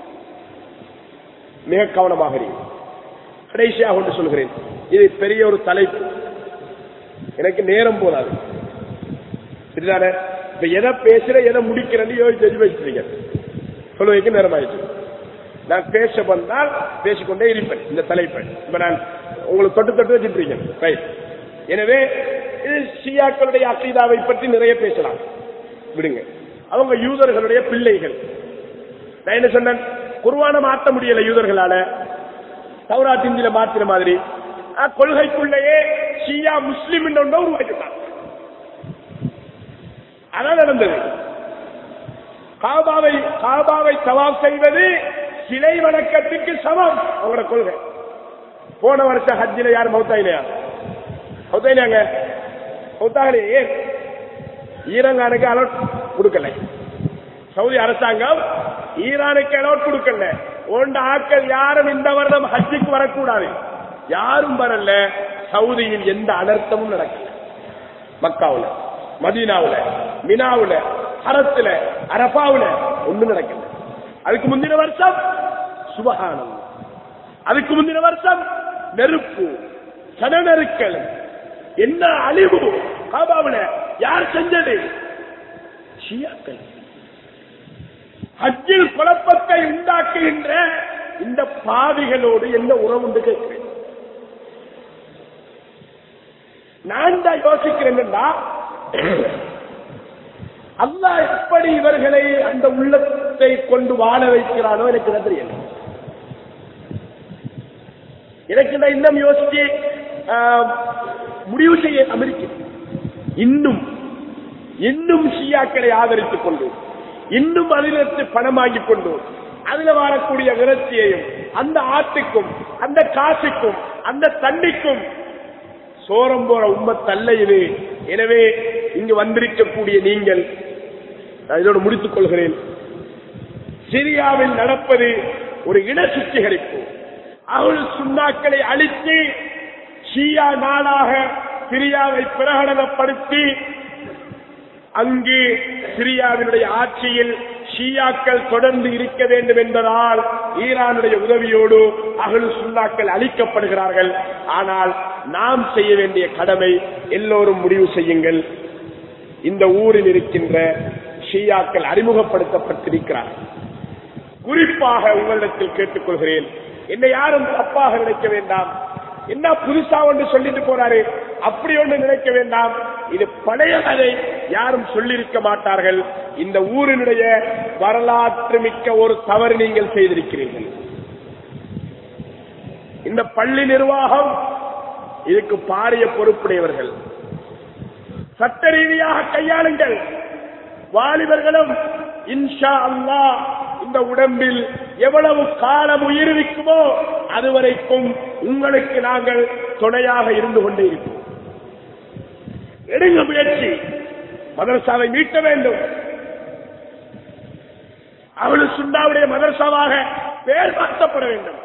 மிக கவனமாக இருங்கள். கடைசியாக ஒன்று சொல்கிறேன் இது பெரிய ஒரு தலைப்பு எனக்கு நேரம் போதாது சரிதானே இப்ப எதை பேசுற எதை முடிக்கிறேன்னு யோசிச்சு வச்சிருக்கீங்க சொல்லுவதற்கு நேரம் ஆயிடுச்சு நான் பேச வந்தால் பேசிக்கொண்டே இருப்பேன் இந்த தலைப்பை இப்ப நான் உங்களுக்கு தொட்டு தொட்டு வச்சுட்டு இருக்கேன் ரைட் எனவே இது ஷியாக்களுடைய அசீதாவை பற்றி நிறைய பேசலாம் விடுங்க அவங்க யூதர்களுடைய பிள்ளைகள் நான் என்ன சொன்னேன் குருவான மாற்ற முடியல யூதர்களால சௌராத் இந்தியில மாத்திர மாதிரி ஆ, கொள்கைக்குள்ளேயே ஷியா முஸ்லிம் ஒன்றை உருவாக்கிட்டான் அதான் நடந்தது காபாவை காபாவை தவாப் செய்வது சிலை வணக்கத்துக்கு சமம் அவங்களோட கொள்கை போன வருஷம் ஹஜ்ஜில யார் மௌத்தாயிலையா மௌத்தாயிலாங்க மௌத்தாகலே ஏன் ஈரானுக்கு அலோட் கொடுக்கல சவுதி அரசாங்கம் ஈரானுக்கு அலோட் கொடுக்கல ஓண்ட ஆட்கள் யாரும் இந்த வருடம் ஹஜ்ஜுக்கு வரக்கூடாது யாரும் வரல சவுதியில் எந்த அனர்த்தமும் நடக்கல மக்காவுல மதீனாவுல மினாவுல ஹரத்துல அரபாவுல ஒண்ணும் நடக்கல அதுக்கு முந்தின வருஷம் சுபகானம் அதுக்கு முந்தின வருஷம் நெருப்பு சனநெருக்கல் என்ன அழிவு காபாவுல யார் செஞ்சது ஷியாக்கள் ஹஜ்ஜில் குழப்பத்தை உண்டாக்குகின்ற இந்த பாவிகளோடு என்ன உறவு உண்டு கேட்கிறேன் நான் தான் யோசிக்கிறேன்னா அல்லாஹ் எப்படி இவர்களை அந்த உள்ளத்தை கொண்டு வாழ வைக்கிறானோ எனக்கு தான் தெரியல எனக்கு நான் இன்னும் யோசிச்சு ஆஹ், முடிவு செய்ய அமெரிக்க இன்னும் இன்னும் ஷியாக்களை ஆதரித்துக் கொண்டு இன்னும் அதிலிருந்து பணமாகிக் கொண்டு அதுல வாழக்கூடிய விரட்சியையும் அந்த ஆட்டுக்கும் அந்த காசுக்கும் அந்த தண்ணிக்கும் சோரம் போற உம்மத் அல்ல இது எனவே இங்கு வந்திருக்கக்கூடிய நீங்கள் நான் இதோடு முடித்துக் கொள்கிறேன் சிரியாவில் நடப்பது ஒரு இன சுத்திகரிப்பு அவள் சுண்ணாக்களை அழித்து ஷியா நாடாக சிரியாவை பிரகடனப்படுத்தி அங்கு சிரியாவினுடைய ஆட்சியில் ஷியாக்கள் தொடர்ந்து இருக்க வேண்டும் என்பதால் ஈரானுடைய உதவியோடு அகலு சுண்ணாக்கள் அளிக்கப்படுகிறார்கள் ஆனால் நாம் செய்ய வேண்டிய கடமை எல்லோரும் முடிவு செய்யுங்கள் இந்த ஊரில் இருக்கின்ற ஷியாக்கள் அறிமுகப்படுத்தப்பட்டிருக்கிறார்கள் குறிப்பாக உங்களிடத்தில் கேட்டுக்கொள்கிறேன் என்னை யாரும் தப்பாக நினைக்க வேண்டாம் என்ன புதுசா ஒன்று சொல்லிட்டு போறாரு அப்படி ஒன்று நினைக்க வேண்டாம் இது பழைய கதை யாரும் சொல்லியிருக்க மாட்டார்கள் இந்த ஊரினுடைய வரலாற்று மிக்க ஒரு தவறு நீங்கள் செய்திருக்கிறீர்கள் இந்த பள்ளி நிர்வாகம் இதுக்கு பாரிய பொறுப்புடையவர்கள் சட்ட ரீதியாக கையாளுங்கள் வாலிபர்களும் இன்ஷா அல்லாஹ் இந்த உடம்பில் எவ்வளவு காலம் உயிர்விக்குமோ அதுவரைக்கும் உங்களுக்கு நாங்கள் துணையாக இருந்து கொண்டே இருப்போம் எடுங்க முயற்சி மதரசாவை மீட்ட வேண்டும் அவளு சுண்டாவுடைய மதரசாவாக பேர் மாற்றப்பட வேண்டும்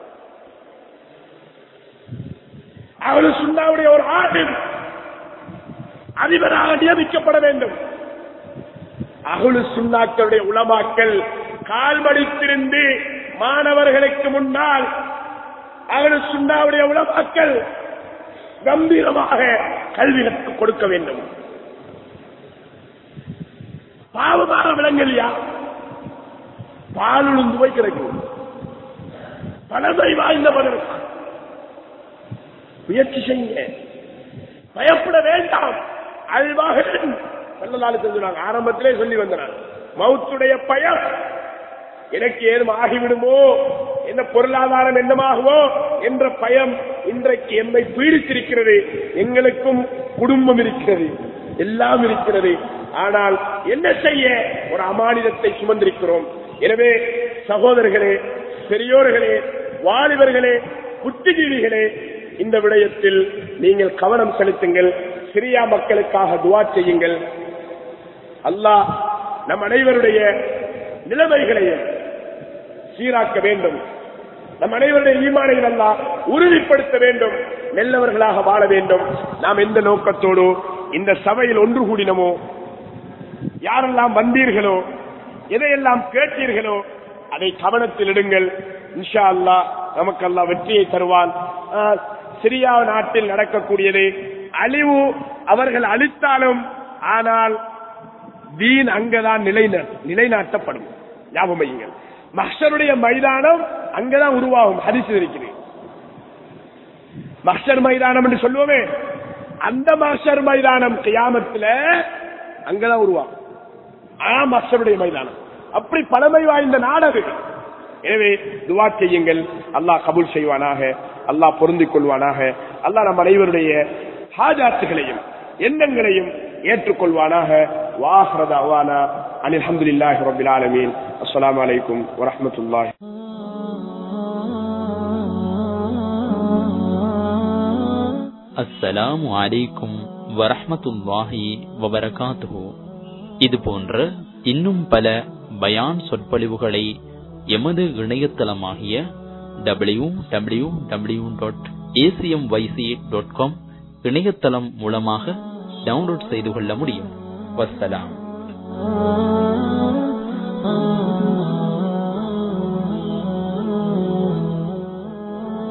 அவளு சுண்டாவுடைய ஒரு ஆண்டின் அதிபராக நியமிக்கப்பட வேண்டும் அகுலு சுண்ணாக்களுடைய உளமாக்கல் கால்மடித்திருந்து மாணவர்களுக்கு முன்னால் அகுலு சுண்ணாவுடைய உளமாக்கல் கம்பீரமாக கல்வி கற்றுக் கொடுக்க வேண்டும் பாவமாக விளங்கலையா பாலுழுந்து போய் கிடைக்கும் பழமை வாய்ந்த மதரசா முயற்சி செய்யுங்க பயப்பட வேண்டாம் அல்வாகன் சொல்லலாலு செஞ்சுனாங்க ஆரம்பத்திலே சொல்லி வந்தனர் மவுத்துடைய பயம் எனக்கு ஏதும் ஆகிவிடுமோ என்ன பொருளாதாரம் என்னமாகுமோ என்ற பயம் இன்றைக்கு எம்மை பீடித்திருக்கிறது எங்களுக்கும் குடும்பம் இருக்கிறது எல்லாம் இருக்கிறது ஆனால் என்ன செய்ய ஒரு அமானிதத்தை சுமந்திருக்கிறோம் எனவே சகோதரர்களே பெரியோர்களே வாலிபர்களே புத்திஜீவிகளே இந்த விடயத்தில் நீங்கள் கவனம் செலுத்துங்கள் சிரியா மக்களுக்காக துவா செய்யுங்கள் அல்லாஹ் நம் அனைவருடைய நிலைமைகளையும் சீராக்க வேண்டும் நம் அனைவருடைய ஈமானையில் அல்லாஹ் உறுதிப்படுத்த வேண்டும் நல்லவர்களாக வாழ வேண்டும் நாம் எந்த நோக்கத்தோடு இந்த சபையில் ஒன்று கூடினமோ யாரெல்லாம் வந்தீர்களோ எதையெல்லாம் கேட்டீர்களோ அதை கவனத்தில் இடுங்கள் இன்ஷா அல்லாஹ் நமக்கு அல்லாஹ் வெற்றியை தருவான் ஆஹ், சிரியா நாட்டில் நடக்கக்கூடியது அழிவு அவர்கள் அழித்தாலும் ஆனால் தீன் அங்கதான் நிலைநா நிலைநாட்டப்படும் ஞாபகம் வையுங்கள் மஹ்ஷருடைய மைதானம் அங்கதான் உருவாகும் ஹரிசு இருக்கிறது மஹ்ஷர் மைதானம் என்று சொல்லுவோமே அந்த மஹ்ஷர் மைதானம் கியாமத்துல அங்கதான் உருவாகும் ஆ மஹ்ஷருடைய மைதானம் அப்படி பழமை வாய்ந்த நாடு எனவே துவா செய்யுங்கள் அல்லாஹ் கபூல் செய்வானாக அல்லாஹ் பொருந்திக் கொள்வானாக அல்லாஹ் நம் அனைவருடைய ஹாஜாத்துகளையும் எண்ணங்களையும் ஏற்றுக்கொள்வானாக வாஹ்ரத அவானா அனில் அஹமதுல்லாஹி ரபில் ஆலமீன் அஸ்ஸலாமு அலைக்கும் வரஹ்மத்துல்லாஹி அஸ்ஸலாமு அலைக்கும் வரஹ்மத்துல்லாஹி வபரகாத்துஹு இது போன்ற இன்னும் பல பயான் சொற்பொழிவுகளை எமது இணையதளமாகிய W W W dot ACM YC dot com இணையதளம் மூலமாக டவுன்லோட் செய்து கொள்ள முடியும் வஸ்ஸலாம்